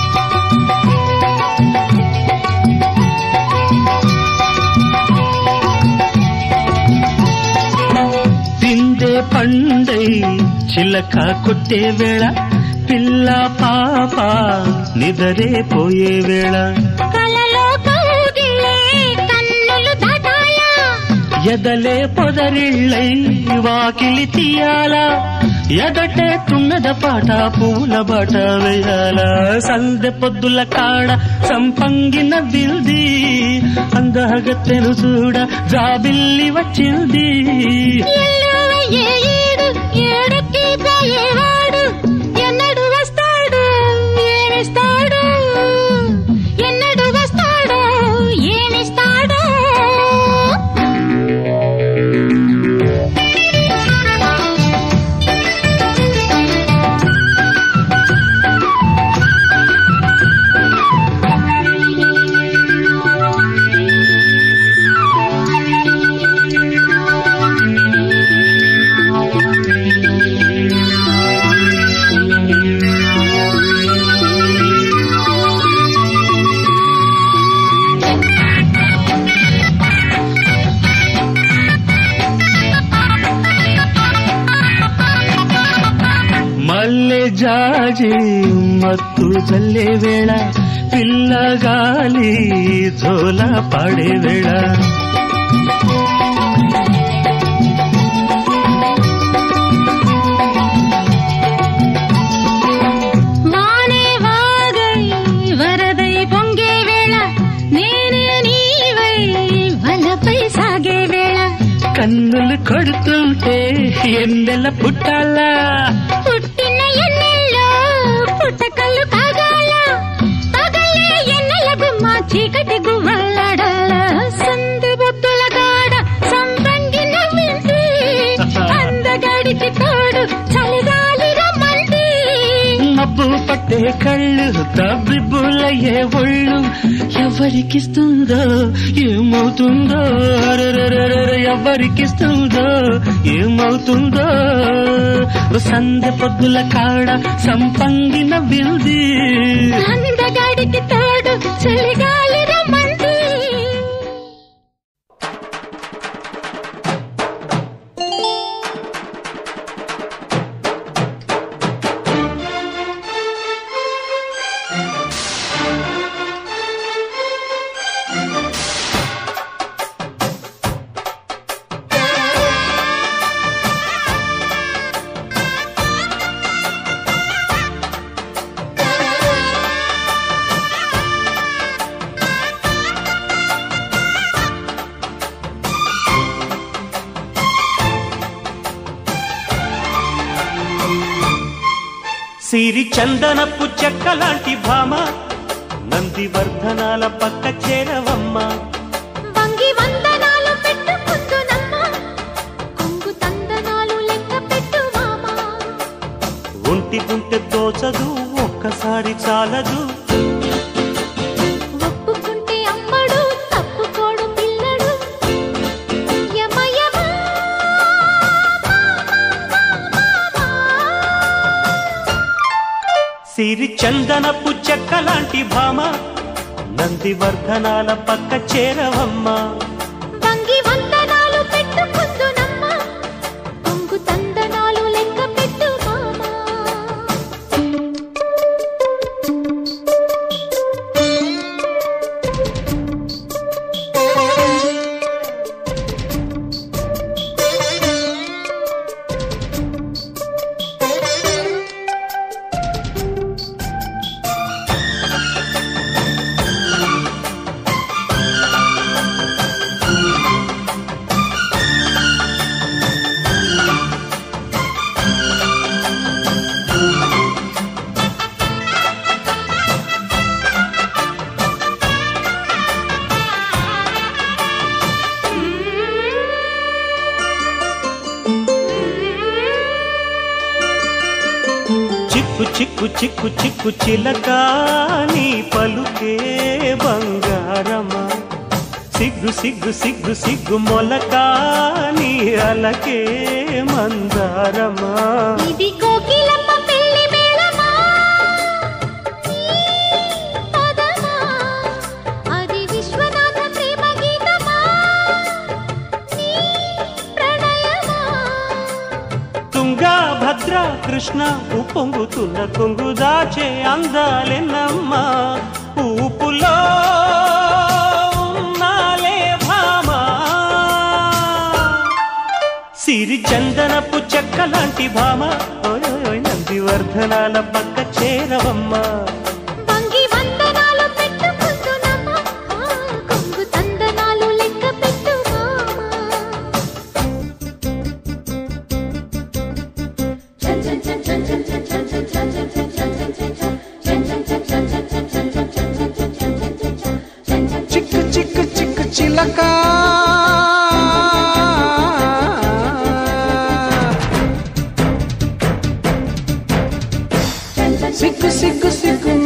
పిందే పండై చిలక కొట్టే వేళ పిల్ల పాప నిదరే పోయే వేళ కలలో కౌగిలే కన్నులు దాటాయా ఎదలే పొదరిళ్ళై వాకిలి తీయాలా ఎదటే తుమ్మెద పాట పూల బాట వేయాల సందె పొద్దుల కాడ సంపంగిన బిల్ది అందగత్తెను చూడ జాబిల్లి వచ్చింది ఎల్లువయ్యే ఈడు ఏడుకి పోయేవాడు మల్లె జాజి మత్తు జల్లే వేళ పిల్లగాలి జోల పాడే వేళ వానే వాగై వరదై పొంగే వేళ నేనే నీవై వలపై సాగే వేళ కన్నులు కొడుతుంటే ఎన్నెల పుట్టాలా పుట్టిన ఎన్నెల్లో పుట్టకల్లు కాగాల పగలే ఎన్నెల గుమ్మ చీకటి గువ్వలాడాల సంది బొత్తుల గాడ సంపంగి నవ్వింది అందగాడికి తోడు చలిగాలి రమ్మంది మబ్బు పట్టే కళ్ళు తబ్బిబ్బులయ్యే ఒళ్ళు ఎవరికిస్తుందో ఏమవుతుందో అరెరెరెరెరె, ఎవరికిస్తుందో ఏమవుతుందో సందె పొద్దుల కాడ సంపంగిన బిల్ది అందగాడికి తోడు చలిగాలి రమ్మంది సిరి చందనపు చెక్కలాంటి భామ నందివర్ధనాల పక్క చేరవమ్మ వంగి వందనాలు పెట్టుకుందునమ్మ కొంగు తందనాలు లెక్క పెట్టు మామా ఒంటి గుంటె తోచదు ఒక్కసారి చాలదు ఒప్పుకుంటే అమ్మడు తప్పుకోడు పిల్లడు యమ యమ సిరి చందనపు చెక్కలాంటి భామ నందివర్ధనాల పక్క చేరవమ్మ వంగి వందనాలు పెట్టుకుందునమ్మ కొంగు తందనాలు లెక్క పెట్టు మామా చిక్కు చిక్కు చిక్కు చిక్కు చిలక నీ పలుకే బంగారమా సిగ్గు సిగ్గు సిగ్గు సిగ్గు మొలక నీ అలకే మందారమా ఇది కోకిలమ్మ పెళ్లి మేళమా పదమా అది విశ్వనాథ ప్రేమ గీతమా నీ ప్రణయమా తుంగా భద్ర కృష్ణ ఉప్పొంగుతున్న కొంగు దాచే అందాలెన్నమ్మా ఊపులో ఉన్నాలే భామా సిరి చందనపు చెక్కలాంటి భామ ఓయ్ ఓయ్ ఓయ్ నందివర్ధనాల పక్క చేరవమ్మా వంగి వందనాలు పెట్టుకుందునమ్మ ఆ, కొంగు తందనాలు లెక్క పెట్టు మామా చిక్కు చిక్కు చిక్కు చిలక సిగ్గు సిగ్గు సిగ్గు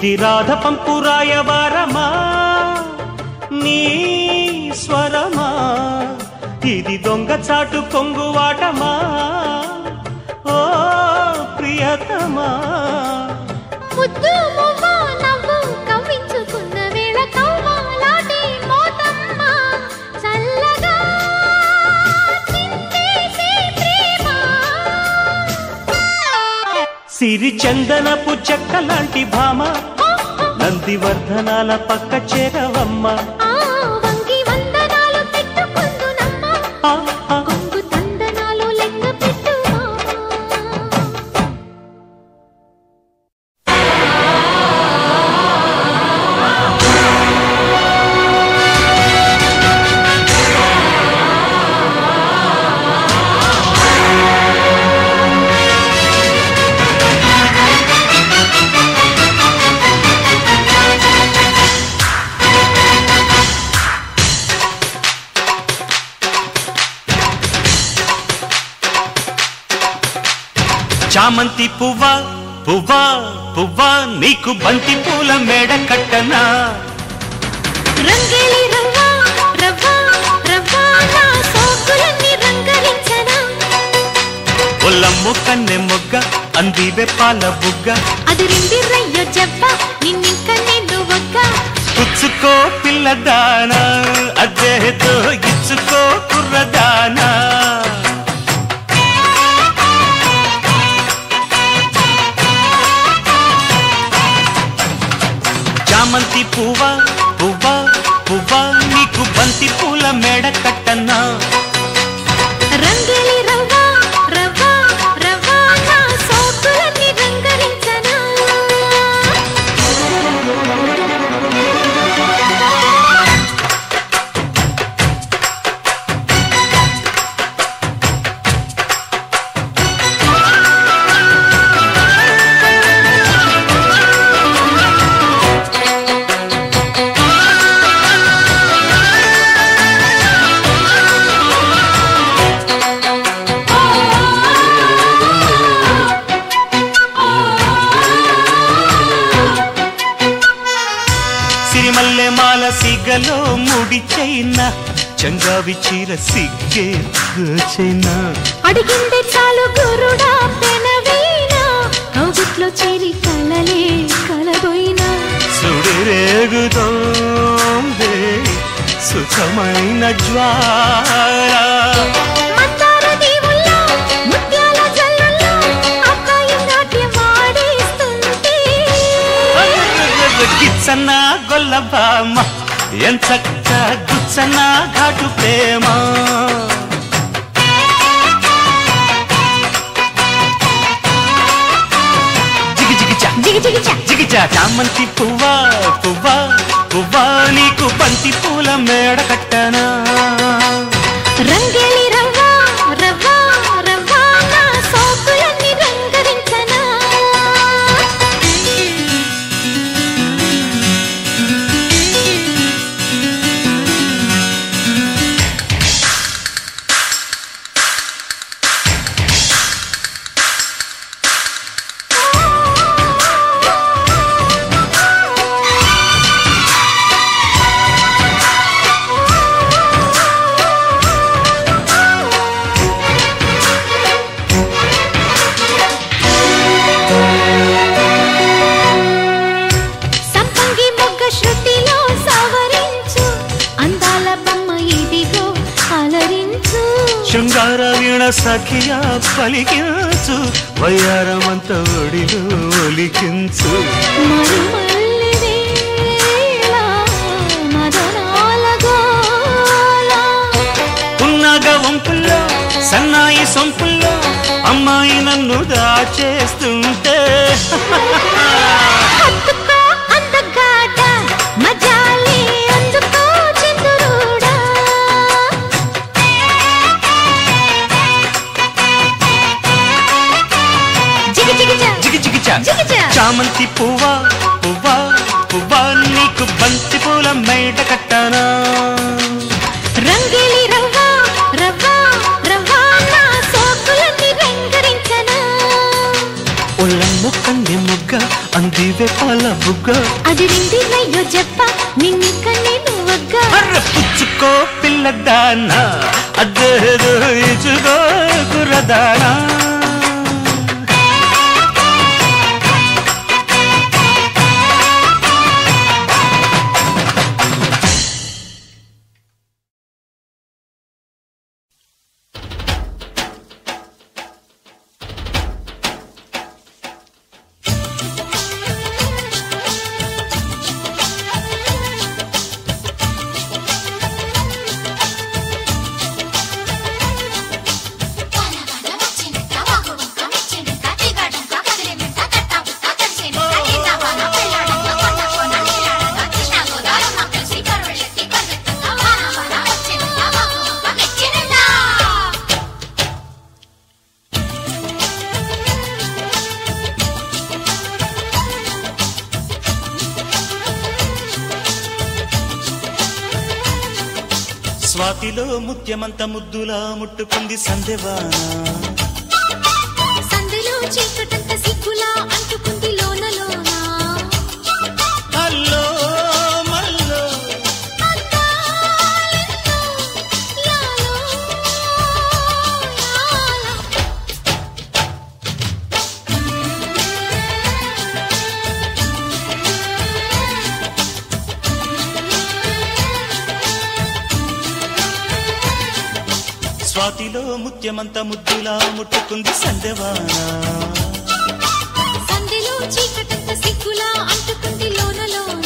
ఇది రాధ పంపు రాయవారమా నీ స్వరమా ఇది దొంగ చాటు కొంగువాటమా ఓ ప్రియతమా ముద్దు మువ్వ నవ్వు కవ్వించుకున్న వేళ కవ్వాలాటి మోతమ్మ చల్లగా చిందేసే ప్రేమ సిరి చందనపు చెక్క లాంటి భామ నందివర్ధనాల పక్క చేరవమ్మ ఆ వంగి వందనాలు పెట్టుకుందునమ్మ ఆ, ఆ. కొంగు తందనాలు లెక్క పెట్టు చామంతి పువ్వా పువ్వా పువ్వా నీకు బంతి పూల మేడ కట్టనా రంగేలి రవ్వా రవ్వా రవ్వా నా సోకులన్నీ రంగరించనా ఒల్లమ్ము కన్నె మొగ్గ అందివే పాల బుగ్గ అది రిండి రయ్యో జవ్వ నిన్నింక నేను ఒక్క పుచ్చుకో పిల్లదానా అద్దెతో ఇచ్చుకో కుర్రదానా చామంతి పువ్వా పువ్వా పువ్వా నీకు బంతి పూల మేడ కట్టనా రంగేలి రవ్వా రవ్వా రవ్వా నా సోకులన్నీ రంగరించనా సిరిమల్లె మాల సిగలో ముడి చైన చంగావి చీర సిగ్గే చైనా అడిగిందే చాలు గురుడా పెనవీనా కౌగుట్లో చేరి కలలే కలబోయినా సుడిరేగుతోందే సుఖమైన జ్వాల మందార దీవుల్లో ముత్యాల జల్లుల్లో అబ్బాయి నాట్యం ఆడేస్తుంటే గిచ్చన్న గొల్లబామ ఎంచక్క గుచ్చన్న ఘాటు ప్రేమ జిగి జిగి చా జిగి జిగి చా జిగిచా చామంతి పువ్వా పువ్వా పువ్వా నీకు బంతి పూల మేడ కట్టనా రంగేలి రవ్వా రవ్వా రవ్వా నా సోకులన్నీ రంగరించనా సంపంగి మొగ్గ శృతిలో సవరించు అందాల బొమ్మ ఇదిగో అలరించు శృంగార వీణ సఖియా పలికించు వయ్యారమంత ఒడిలో ఒలికించు మరుమల్లి వేళ మదనాల గోల ఉన్నగ వంపుల్లో సన్నాయి సొంపుల్లో అమ్మాయి నన్ను దాచేస్తుంటే హత్తుకో అందగాడ మజాలే అందుకో చంద్రుడా జిగి జిగి జా జిగి జిగి చా జిగిచా. చామంతి పువ్వా పువ్వా పువ్వా నీకు బంతి పూల మేడ కట్టనా రంగేలి రవ్వా రవ్వా రవ్వా నా సోకులన్నీ రంగరించనా ఒళ్ళమ్ము కన్నె మొగ్గ అంది నీవే పాల బుగ్గ అది రిండినయ్యో చెప్ప నిన్నిక నేను వగ్గ అర్ర పుచ్చుకో పిల్లదానా అద్దెదో ఇచుకో కుర్రదానా వాన వాన వచ్చినట్ట వాగు వంక మెచ్చినట్ట తీగడంక కదిలినట్ట తట్టాబుట్ట తడిసినట్ట నీళ్ళ వాన పెళ్ళాడంక కొండ కోన నీలాడంక కృష్ణ గోదావరమ్మ కలిసి కరువెళ్ళెత్తి కరువెత్తంగా వాన వాన వచ్చినట్ట వాగు వంక మెచ్చినట్ట స్వాతిలో ముత్యమంత ముద్దులా ముట్టుకుంది సందెవాన సందులో చీకటంత సిగ్గులా అంటుకుంది లోన లోన అల్లో మల్లో యాలో యాలా స్వాతిలో ముత్యమంత ముద్దులా ముట్టుకుంది సందెవాన సందులో చీకటంత సిగ్గులా అంటుకుంది లోన లోన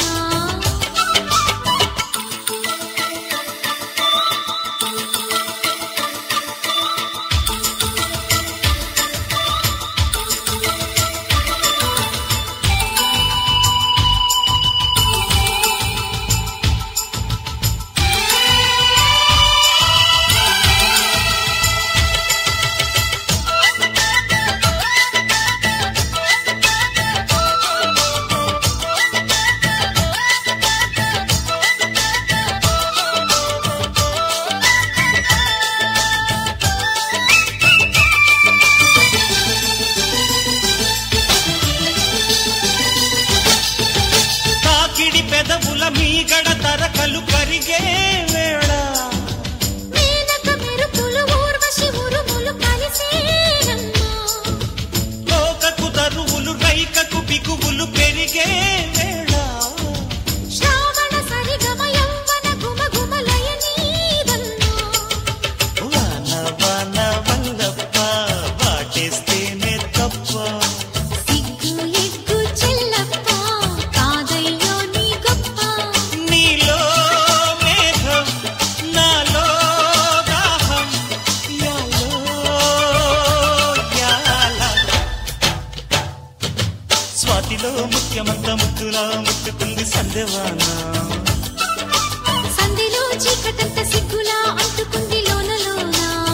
తాకిడి పెదవుల మీగడ తరకలు కరిగే వేళ మేనక మెరుపులు ఊర్వశి ఉరుములు కలిసేనమ్మా లోకకు తరువులు రైకకు బిగువులు పెరిగే వేళ శ్రావణ సరిగమ యౌవన గుమ గుమలయ నీదన్నా వాన వాన వల్లప్ప వాటేస్తేనే తప్ప సిగ్గు ఎగ్గు చెల్లప్ప కాదయ్యో నీ గొప్ప నీలో మేఘం నాలో దాహం యాలో యాల స్వాతిలో ముఖ్యమంత ముద్దులా ముట్టుకుంది సందెవాన సంధిలో చీకటంత సిగ్గులా అంటుకుంది లోన లోన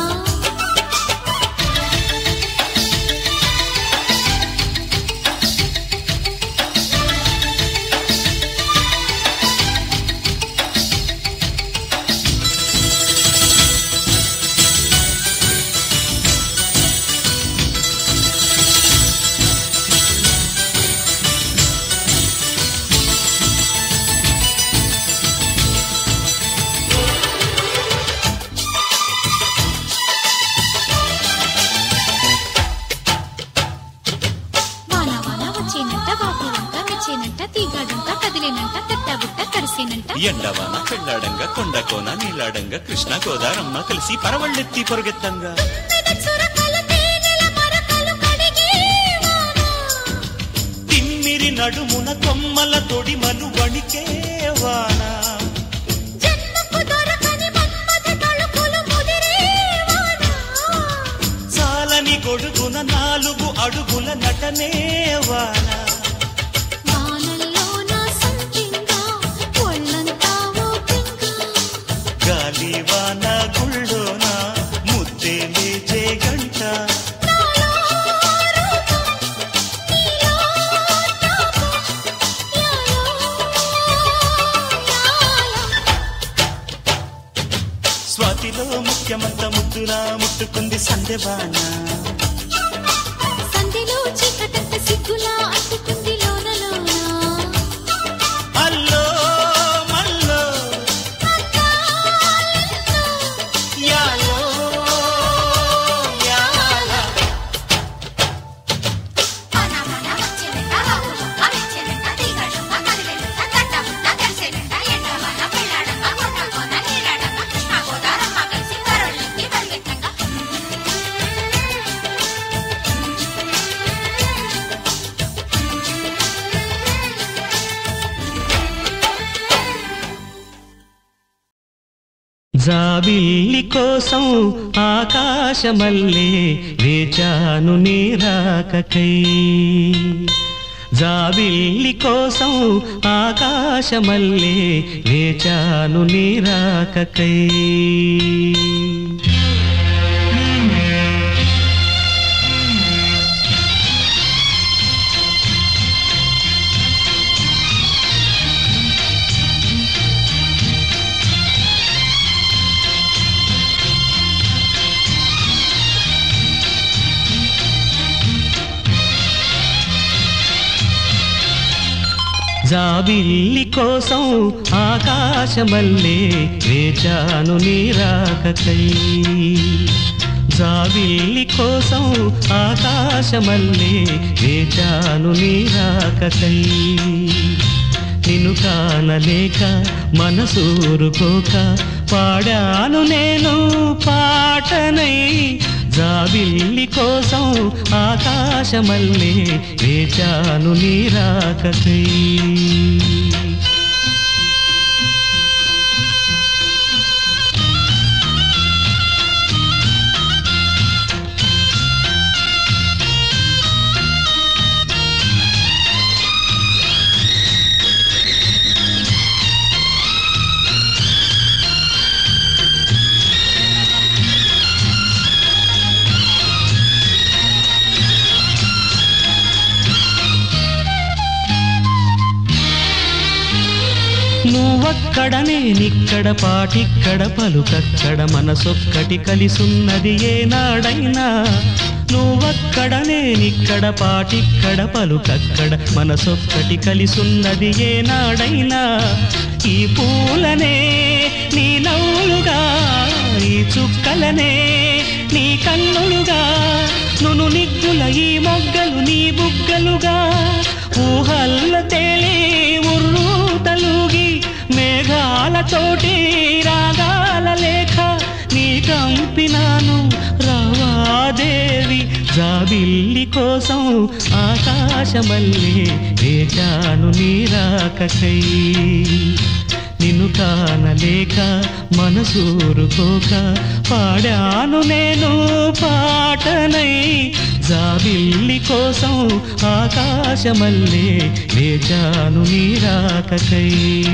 వాన వాన వచ్చేనంట వాపు వంక మెచ్చేనంట తీగాడంట కదిలేనంట తట్టబుట్ట తడిసేనంట ఎండవాన పెళ్ళాడంగా కొండ కోన నీలాడంగా కృష్ణ గోదారమ్మ కలిసి పరవళ్ళెత్తి పొరుగెత్తంగా చురకలు తేనెల మరకలు కడిగే వాన తిమ్మిరి నడుమున కొమ్మల తొడిమలు వణికే వాన జన్మకు దొరకని మన్మథ తలుపులు ముదిరే వాన చాలని గొడుగున నాలుగు అడుగుల నటనే వాన వానల్లో నా సంపింగా ఒళ్ళంతా ఓపింగా గాలి వాన గుళ్ళోన ముద్దే లేచే గంట నాలో రూపం నీలో తాపం యాలో యాల స్వాతిలో ముఖ్యమంత ముద్దులా ముట్టుకుంది సందెవాన సంధిలో చీకటంత సిగ్గులా అంటుకుంది లోన లోన జాబిల్లి కోసం ఆకాశమల్లే వేచాను నీ రాకకై జాబిల్లి కోసం ఆకాశమల్లే వేచాను నీ రాకకై జాబిల్లి కోసం ఆకాశమల్లే వేచాను నీ రాకకై జాబిల్లి కోసం ఆకాశమల్లే వేచాను నీ రాకకై నిన్ను కానలేక మనసూరుకోక పాడాను నేను పాటనై జాబిల్లి కోసం ఆకాశమల్లే వేచాను నీ రాకకై నువ్వక్కడ నేనిక్కడ పాటిక్కడ పలుకక్కడ మనసొక్కటి కలిసున్నది ఏనాడైనా నువ్వక్కడ నేనిక్కడ పాటిక్కడ పలుకక్కడ మనసొక్కటి కలిసున్నది ఏనాడైనా ఈ పూలనే నీ నవ్వులుగా ఈ చుక్కలనే నీ కన్నులుగా నును నిగ్గుల ఈ మొగ్గలు నీ బుగ్గలుగా ఊహల్ల తేలి ఉర్రు తలుగి మేఘాలతోటి రాగాల లేఖ నీ కంపినాను రావాదేవి జాబిల్లి కోసం ఆకాశమల్లే వేచాను నీ రాకకై నిన్ను కానలేక మనసూరుకోక పాడాను నేను పాటనై జాబిల్లి కోసం ఆకాశమల్లే వేచాను నీ రాకకై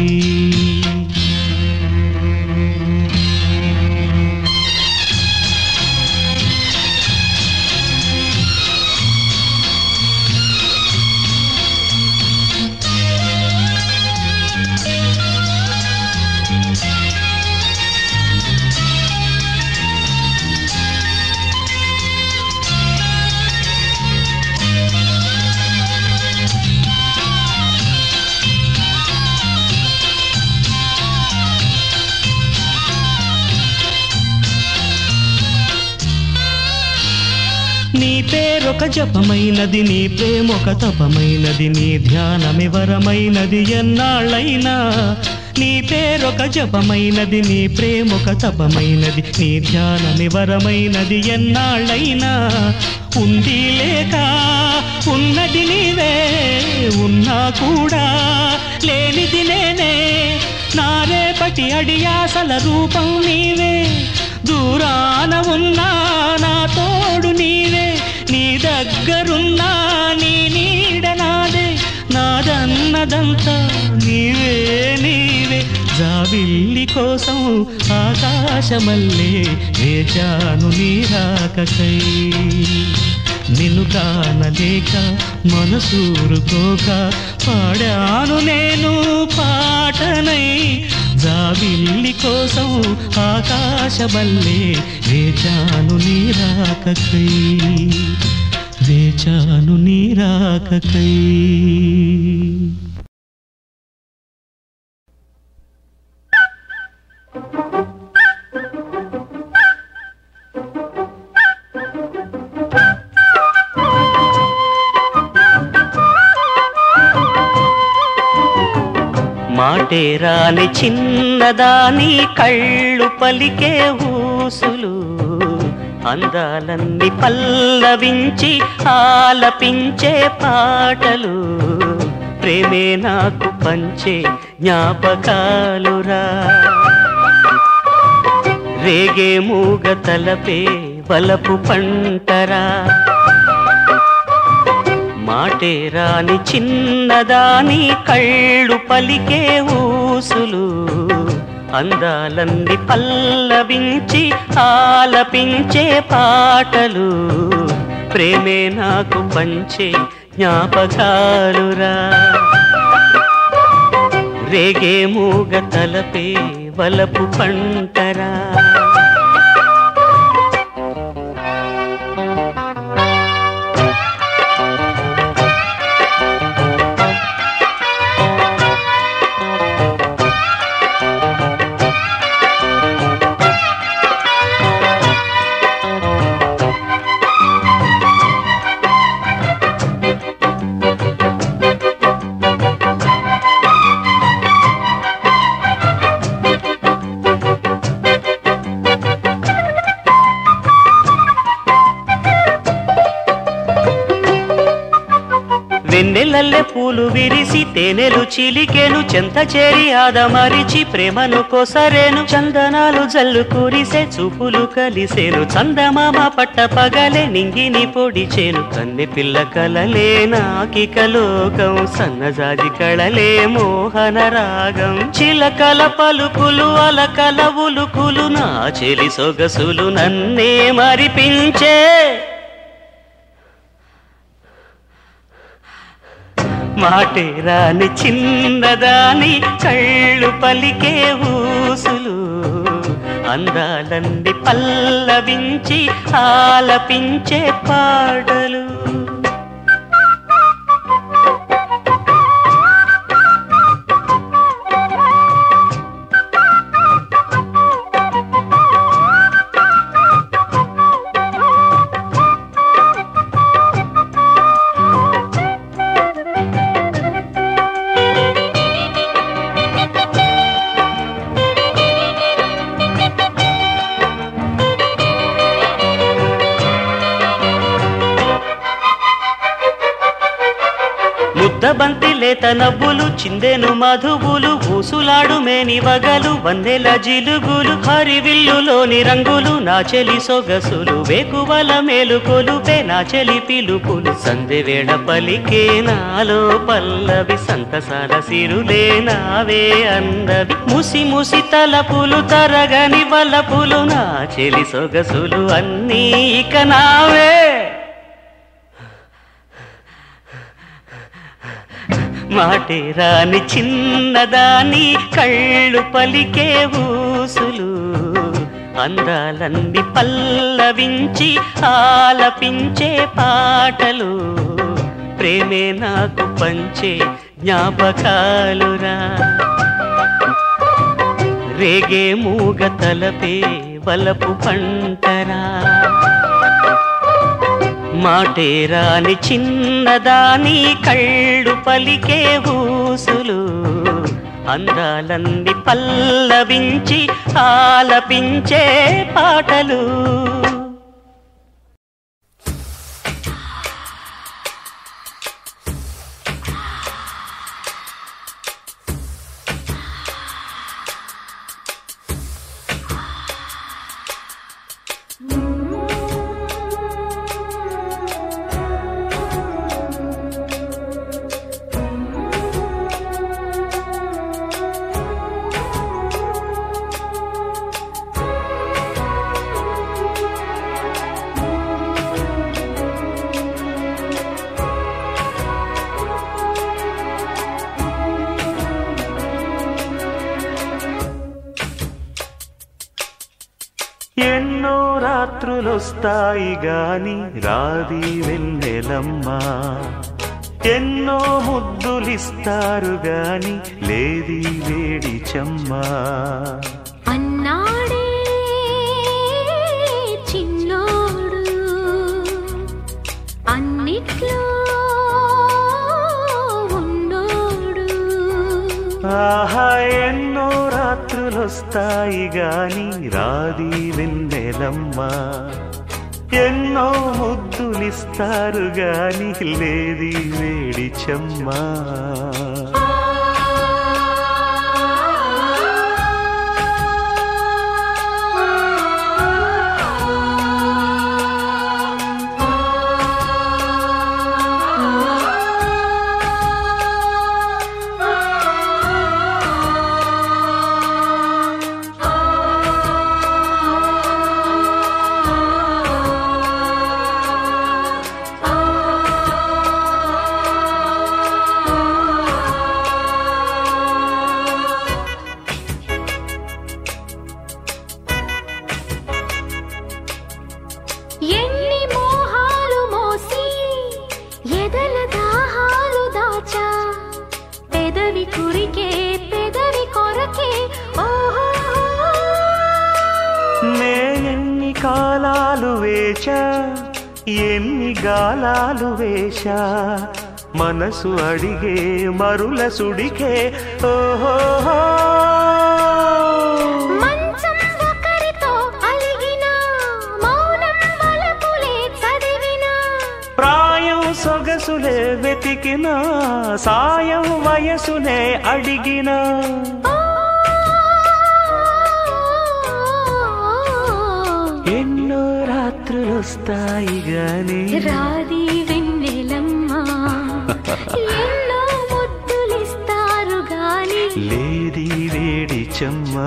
నీ పేరొక జపమైనది నీ ప్రేమొక తపమైనది నీ ధ్యానమివరమైనది ఎన్నాళ్ళైనా నీ పేరొక జపమైనది నీ ప్రేమొక తపమైనది నీ ధ్యానమివరమైనది ఎన్నాళ్ళైనా ఉంది లేక ఉన్నది నీవే ఉన్నా కూడా లేనిది నేనే నా రేపటి అడియాసల రూపం నీవే దూరాన ఉన్నా నా తోడు నీవే నీ దగ్గరున్నా నీ నీడ నాదే నాదన్నదంతా నీవే నీవే జాబిల్లి కోసం ఆకాశమల్లే వేచాను నీ రాకకై నిన్ను కానలేక మనసూరుకోక పాడాను నేను పాటనై జాబిల్లి కోసం ఆకాశమల్లే వేచాను నీ రాకకై వేచాను నీ రాకకై మాటే రాని చిన్నదాని కళ్ళు పలికే ఊసులు అందాలన్నీ పల్లవించి ఆలపించే పాటలు ప్రేమే నాకు పంచే జ్ఞాపకాలురా రేగే మూగ తలపే వలపు పంటరా మాటే రాని చిన్నదాని కళ్ళు పలికే ఊసులు అందాలన్నీ పల్లవించి ఆలపించే పాటలు ప్రేమే నాకు పంచే జ్ఞాపకాలురా రేగే మూగ తలపే వలపు పంటరా వెన్నెలల్లె పూలు విరిసి తేనెలు చిలికెను చెంత చేరి ఆదమరిచి ప్రేమను కొసరేను చందనాలు జల్లు కురిసే చూపులు కలిసేను చందమామ పట్ట పగలే నింగిని పొడిచేను కన్నె పిల్ల కలలే నాకిక లోకం సన్నజాజి కళలే మోహన రాగం చిలకల పలుకులు అలకల ఉలుకులు నా చెలి సొగసులు నన్నే మరిపించే మాటే రాని చిన్నదాని కళ్ళు పలికే ఊసులు అందాలన్నీ పల్లవించి ఆలపించే పాటలు ముద్దబంతి లేత నవ్వులు చిందెను మధువులు ఊసులాడు మేని వగలు వందెల జిలుగులు హరివిల్లులోని రంగులు నా చెలి సొగసులు వేకువల మేలుకొలుపే నా చెలి పిలుపులు సందెవేళ పలికే నాలో పల్లవి సంతసాల సిరులే నావే అందవి ముసి ముసి తలపులు తరగని వలపులు నా చెలి సొగసులు అన్నీ ఇక నావే మాటే రాని చిన్నదాని కళ్ళు పలికే ఊసులు అందాలన్నీ పల్లవించి ఆలపించే పాటలు ప్రేమే నాకు పంచే జ్ఞాపకాలురా రేగే మూగ తలపే వలపు పంటరా మాటే రాని చిన్నదాని కళ్ళు పలికే ఊసులు అందాలన్నీ పల్లవించి ఆలపించే పాటలు ఎన్నో రాత్రులొస్తాయి గాని రాది వెన్నెలమ్మా ఎన్నో ముద్దులిస్తారు గాని లేది వేడి చెమ్మా అన్నాడే చిన్నోడు అన్నిట్లో ఉన్నోడు ఆహా ఎన్నో రాత్రులొస్తాయి గాని రాది వెన్నెలమ్మా ఎన్నో ముద్దులిస్తారు గాని లేది వేడి చెమ్మా ఆ కాలాలు వేచా ఎన్ని గాలాలు వేశా మనసు అడిగే మరుల సుడికే ఓహో మంచం ఒకరితో అలిగిన మౌనం వలపులే చదివిన ప్రాయం సొగసులే వెతికిన సాయం వయసునే అడిగిన ఎన్నో రాత్రులొస్తాయి గాని రాది వెన్నెలమ్మ ఎన్నో ముద్దులిస్తారు గాని లేది వేడి చెమ్మా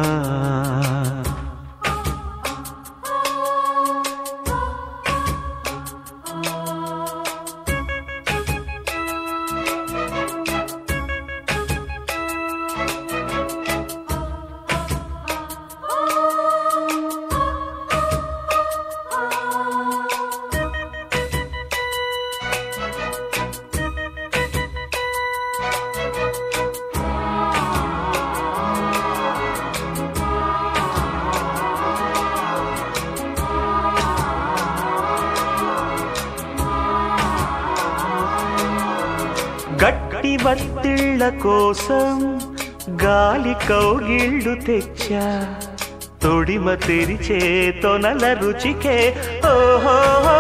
గట్టి బత్తిళ్ళ కోసం గాలి కౌగిళ్ళు తెచ్చా తొడిమ తెరిచే తొనల రుచికే ఓహో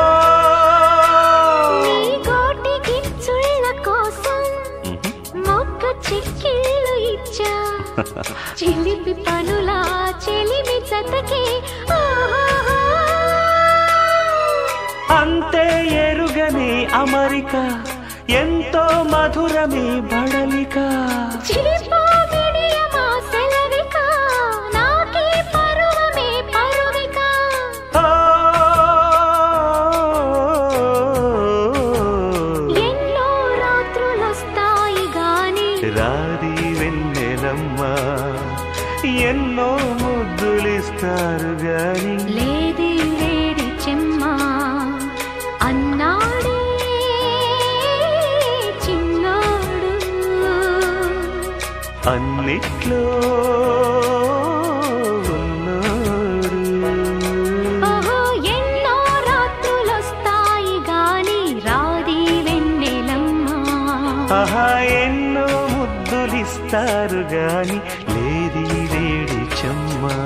నీ గోటి గిచ్చుళ్ళ కోసం మొక్క చిక్కిళ్ళు ఇచ్చా చిలిపి పనులా చెలిమి జతకి ఓహోహో. అంతే ఎరుగని అమరిక ఎంతో మధురమి బడలిక చిలిపో విడియమా సెలవిక, నాకీ పరువమే పరువిక. ఓ, ఎన్నో రాత్రులొస్తాయి గాని రాది వెన్నెలమ్మ ఎన్నో ముద్దులిస్తారు గాని లేది లేడి చెమ్మా అన్నాడే చిన్నాడు అన్నిట్లో ఉన్నాడు ఓహో ఎన్నో రాత్రులొస్తాయి గాని రాది వెన్నెలమ్మా ఆహా ఎన్నో ముద్దులిస్తారు గాని లేది వేడి చెమ్మా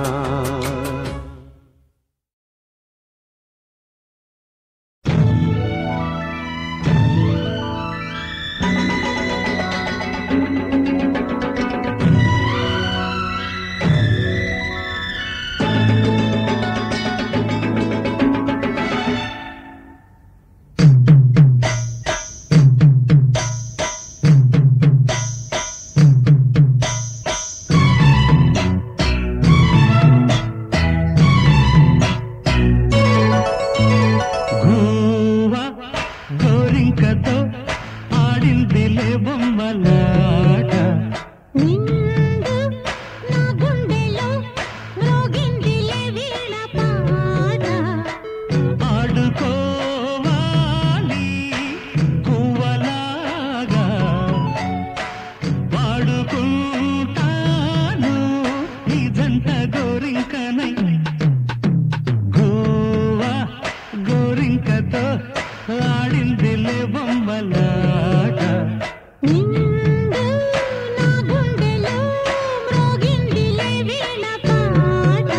గోవా గోరింకతో ఆడిందిలే బొమ్మలాట నిండు నా గుండెలో మ్రోగిందిలే వీణ పాట ఆడుకోవాలి కువ్వలాగా వాడుకుంటాను నిజంత గోరింకనై గోవా గోరింకతో ఆడిందిలే బొమ్మలాట నిండు నా గుండెలో మ్రోగిందిలే వీణ పాట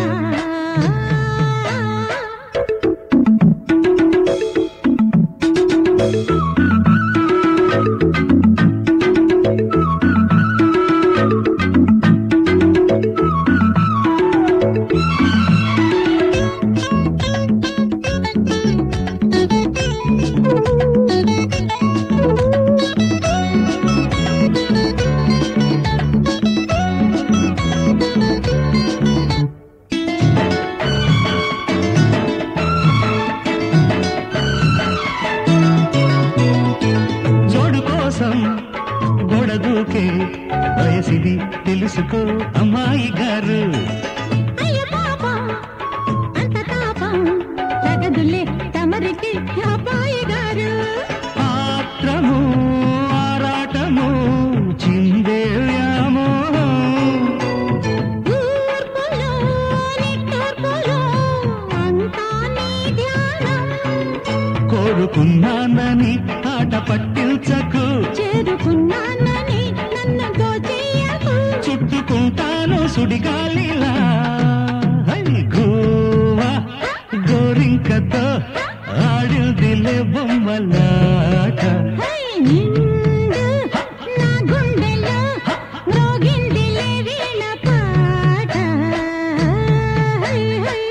జోడు కోసం గోడ దూకే వయసిది తెలుసుకో అమ్మాయి గారు అయ్య పాపం అంత తాపం తగదులే తమరికి అబ్బాయి గారు ఆత్రము ఆరాటము చిందే వ్యామోహం ఊర్పులో నిట్టూర్పులో అంతా చేరుకున్నానని ఆట పట్టించకు చేరుకున్నానని నన్ను దోచేయకు చుట్టుకుంటాను సుడిగాలిలా హై గోవా గోరింకతో ఆడిందిలే బొమ్మలాట హై నిండు నా గుండెలో మ్రోగిందిలే వీణ పాట హై హై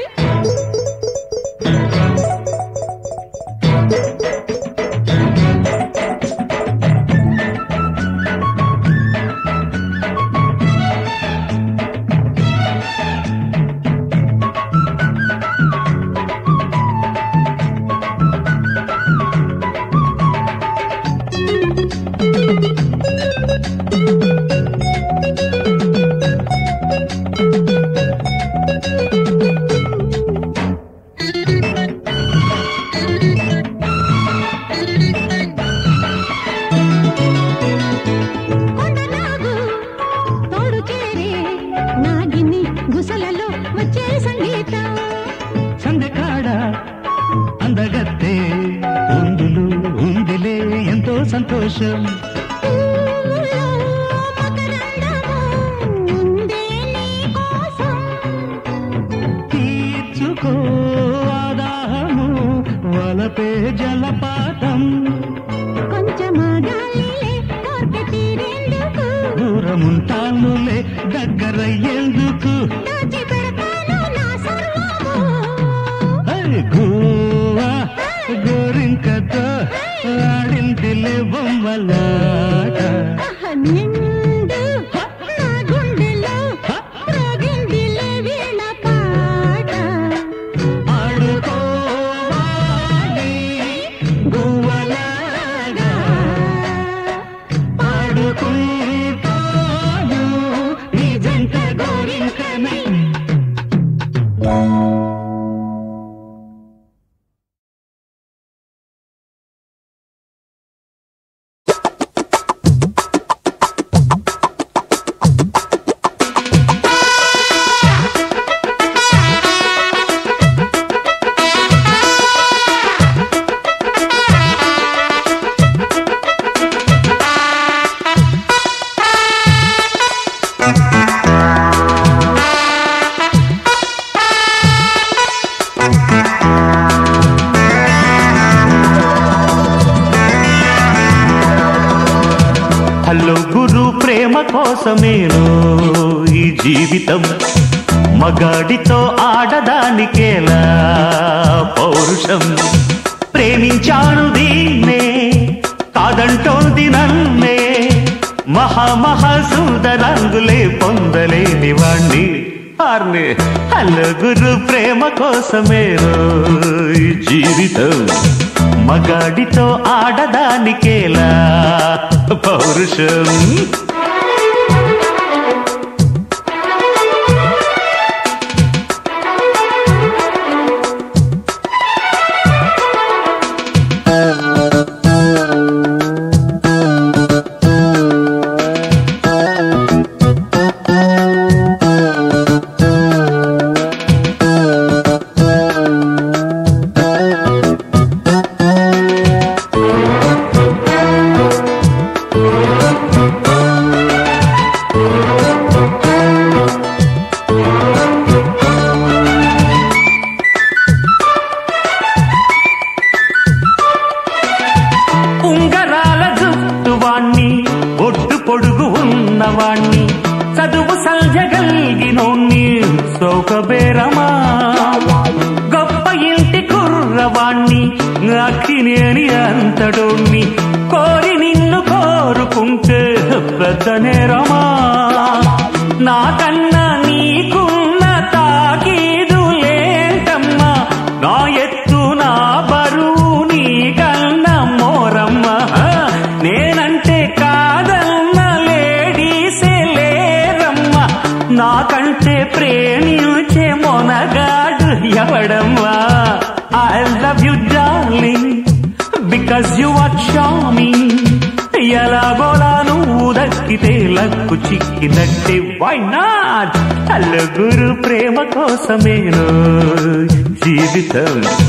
కొండనాగు తోడు చేరే నాగిని గుసలలో వచ్చే సంగీతం సందెకాడ అందగత్తే ఉందులు ఉందిలే ఎంతో సంతోషం పూలో మకరందము ఉందే నీ కోసం తీర్చుకో ఆదాహము వలపే జలపాతం కొంచెమాగాలిలే కోర్కె తీరేందుకు దూరముంటానులే దగ్గరయ్యేందుకు దాచి పెడతాను నా సర్వము హై గోవా గోరింకతో ఆడిందిలే బొమ్మలాట ఆహ్ నిండు నా గుండెలో మ్రోగిందిలే వీణ పాట ఆడుకోవాలి గువ్వలాగా పాడుకుంటాను నీ జంట గోరింకనై హలో గురు ప్రేమ కోసమేను ఈ జీవితం మగాడితో ఆడదానికేలా పౌరుషం ప్రేమించాను దీన్నే కాదంటోంది నన్నే మహామహా సుందరంగులే పొందలేని వాణ్ణి ఆర్నే హలో గురు ప్రేమ కోసమేను ఈ జీవితం మగాడితో ఆడదానికేలా పౌరుషం ఉంగరాల జుట్టు వాణ్ణి ఒడ్డు పొడుగు ఉన్నవాణ్ణి చదువు సంజగల్గినోణ్ణి సౌకబేరమా గొప్ప ఇంటి కుర్రవాణ్ణి అక్కినేని అంతడోణ్ణి కోరి నిన్ను కోరుకుంటే పెద్ద నేరమా నాకన్నా నీకున్న తాకీదు లేంటమ్మా నా ఎత్తు నా బరువు నీకన్నా మోరమ్మ నేనంటే కాదన్న లేడీసే లేరమ్మ నాకంటే ప్రేమించే మొనగాడు ఎవడమ్మా I love you darling because you are charming ఎలాగోలా నువ్వు దక్కితే లక్కు చిక్కినట్టే వై నాట్ అల్లగురు ప్రేమ కోసమేను జీవితం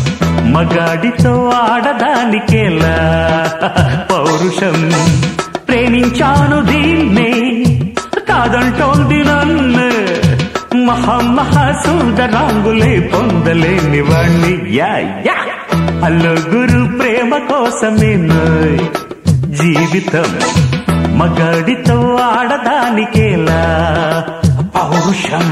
మగాడితో ఆడదానికేలా పౌరుషం ప్రేమించాను దీన్నే కాదంటోంది నన్ను మహా మహా సుందరాంగులే పొందలేని వాణ్ణి యా యా అల్లుగురు ప్రేమ కోసమే నోయ్ జీవితం మగాడితో ఆడదానికేలా పౌరుషం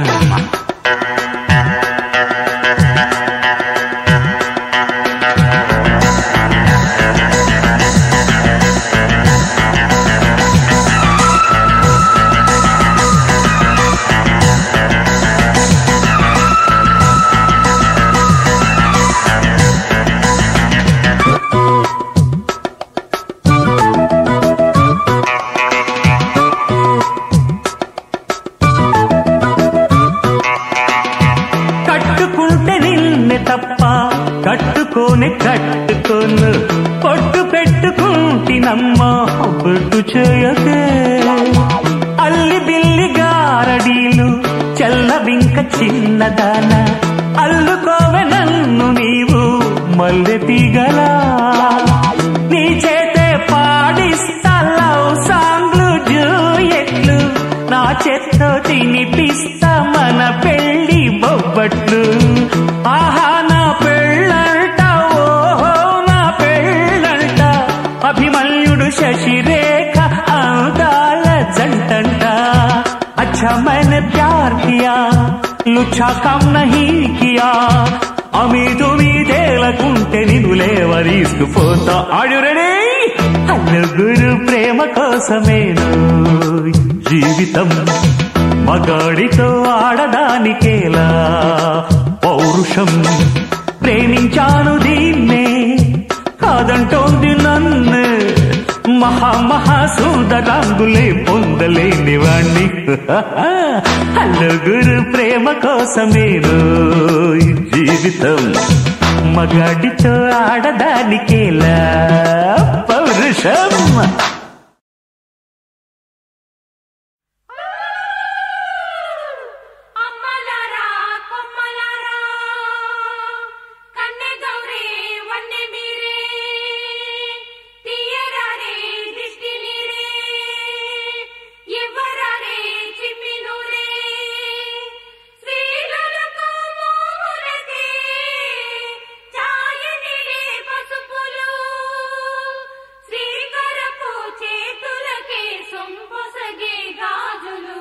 కట్టుకుంటే నిన్నే తప్ప కట్టుకోనే కట్టుకోను పొట్టు పెట్టుకుంటినమ్మా బొట్టు చేయకే అల్లి బిల్లి గారడీలు చల్లవింక చిన్నదాన అల్లుకోవె నన్ను నీవు మల్లె తీగలా నీ చేతే పాడిస్తా లవ్ సాంగ్లు జూయెట్లు నా చేత్తో తినిపిస్తా మన పెళ్లి బొబ్బట్లు ఆహా నా పెళ్ళంట ఓహో నా పెళ్ళంట అభిమన్యుడు శశిరేఖ అందాల జంటంట अच्छा मैंने प्यार किया लुच्छा काम नहीं किया అమీదు మీదేలకుంటే నిన్ను లేవరీసుకుపోతా ఆడు రెడీ అల్లుగురు ప్రేమ కోసమేను జీవితం మగాడితో ఆడదానికేలా పౌరుషం ప్రేమించాను దీన్నే కాదంటోంది నన్ను మహా మహా సుందరాంగులే పొందలేని వాణ్ణి అల్లుగురు ప్రేమ కోసమేను జీవితం మగాడితో ఆడదానికేలా పౌరుషం అమ్మలారా కొమ్మలారా కన్నె గౌరే వన్నె మీరే తీయరారే దిష్టి నీరే ఇవ్వరారే చిమ్మి నూరే స్త్రీలకు మోమునకే ఛాయనిలే పసుపులు శ్రీకరపు చేతులకే సొంపొసగే గాజులు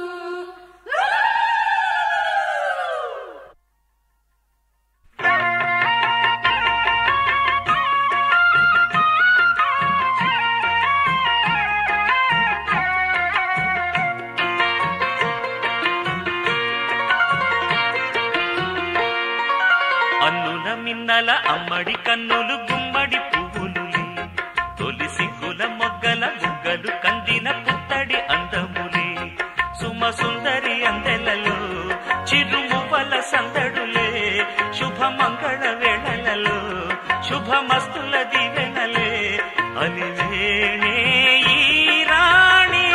అన్నుల మిన్నల అమ్మడి కన్నులు గుమ్మడి పువ్వులులే తొలి సిగ్గుల మొగ్గల బుగ్గలు కందిన పుత్తడి అందములే సుమ సుందరి అందెలలో చిరుమువ్వల సందడులే శుభ మంగళ వేళలలో శుభమస్తుల దివెనలే అలివేణే ఈ రాణి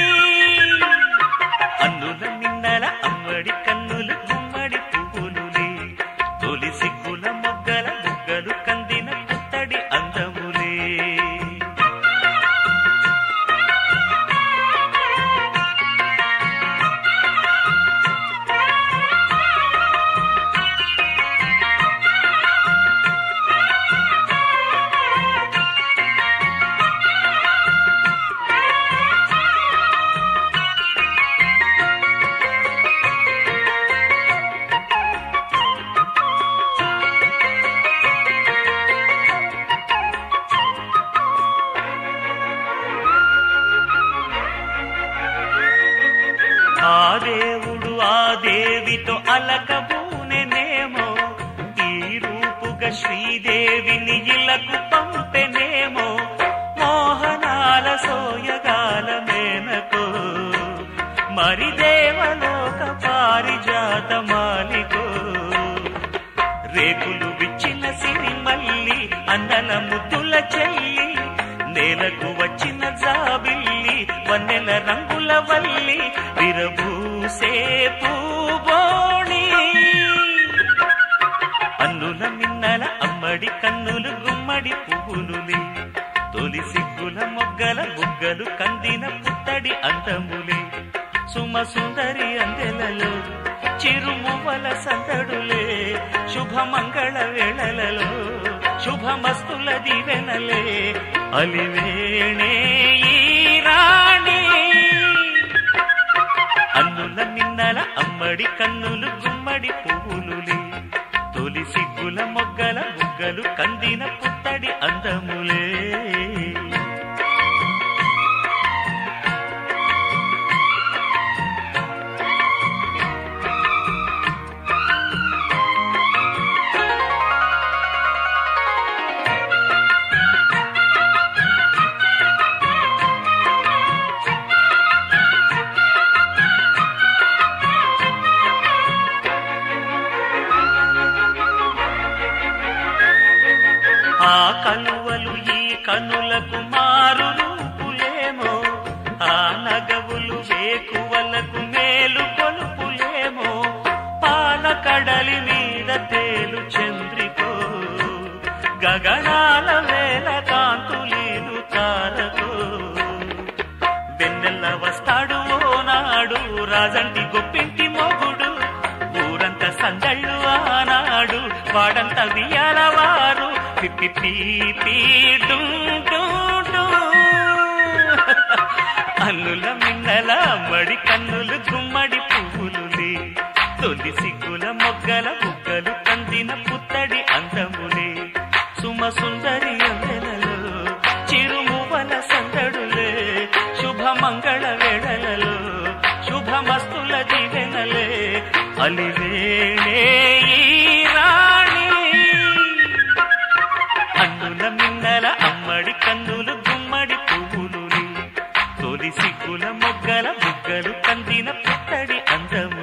అన్నుల మిన్నల అమ్మడి కన్నులు గుమ్మడి పువ్వులులే తొలి సిగ్గుల మొగ్గల బుగ్గలు కందిన పుత్తడి అందములే ఆ దేవుడు ఆ దేవితో అలకబూనెనేమో ఈ రూపుగా శ్రీదేవిని ఇలకు పంపెనేమో మోహనాల సోయగాల మేనకో మరి దేవలోక పారిజాత మాలికో రేకులు విచ్చిన సిరిమల్లి అందల ముద్దుల చెల్లి నేలకు వచ్చిన జాబిల్లి వన్నెల రంగుల వల్లి విరబూసే పూబోణి అన్నుల మిన్నల అమ్మడి అమ్మడి కన్నులు గుమ్మడి పువ్వులులే తొలి సిగ్గుల మొగ్గల బుగ్గలు కందిన పుత్తడి అందములే సుమ సుందరి అందెలలో చిరుమువ్వల సందడులే శుభమంగళ వేళలలో శుభమస్తుల దివెనలే అలివేణే ఈ రాణి అన్నుల మిన్నల అమ్మడి కన్నులు గుమ్మడి పువ్వులులే తొలి సిగ్గుల మొగ్గల బుగ్గలు కందిన పుత్తడి అందములే ఆ కలువలు ఈ కనులకు మారు రూపులేమో ఆ నగవులు వేకువలకు మేలు కొలుపులేమో పాల కడలి మీద తేలు చంద్రికో గగనాల వేల కాంతులీలు తారకో వెన్నెల్ల వస్తాడు ఓ నాడు రాజంటి గొప్పింటి మొగుడు ఊరంత సందళ్ళు ఆనాడు వాడంత వియాలవారు పిప్పి పీ పీ డు డు డు. అన్నుల మిన్నల మడి కన్నులు గుమ్మడి పువ్వులులే తొలి సిగ్గుల మొగ్గల బుగ్గలు కందిన పుత్తడి అందములే సుమ సుందరి అందెలలో చిరుమువల సందడులే శుభమంగళ వేళలలో శుభమస్తుల దివెనలే అలివేణే ఈ రాణి అన్నుల మిన్నల అమ్మడి కన్నులు గుమ్మడి పువ్వులు తొలి సిగ్గుల మొగ్గల బుగ్గలు కందిన పుత్తడి అందము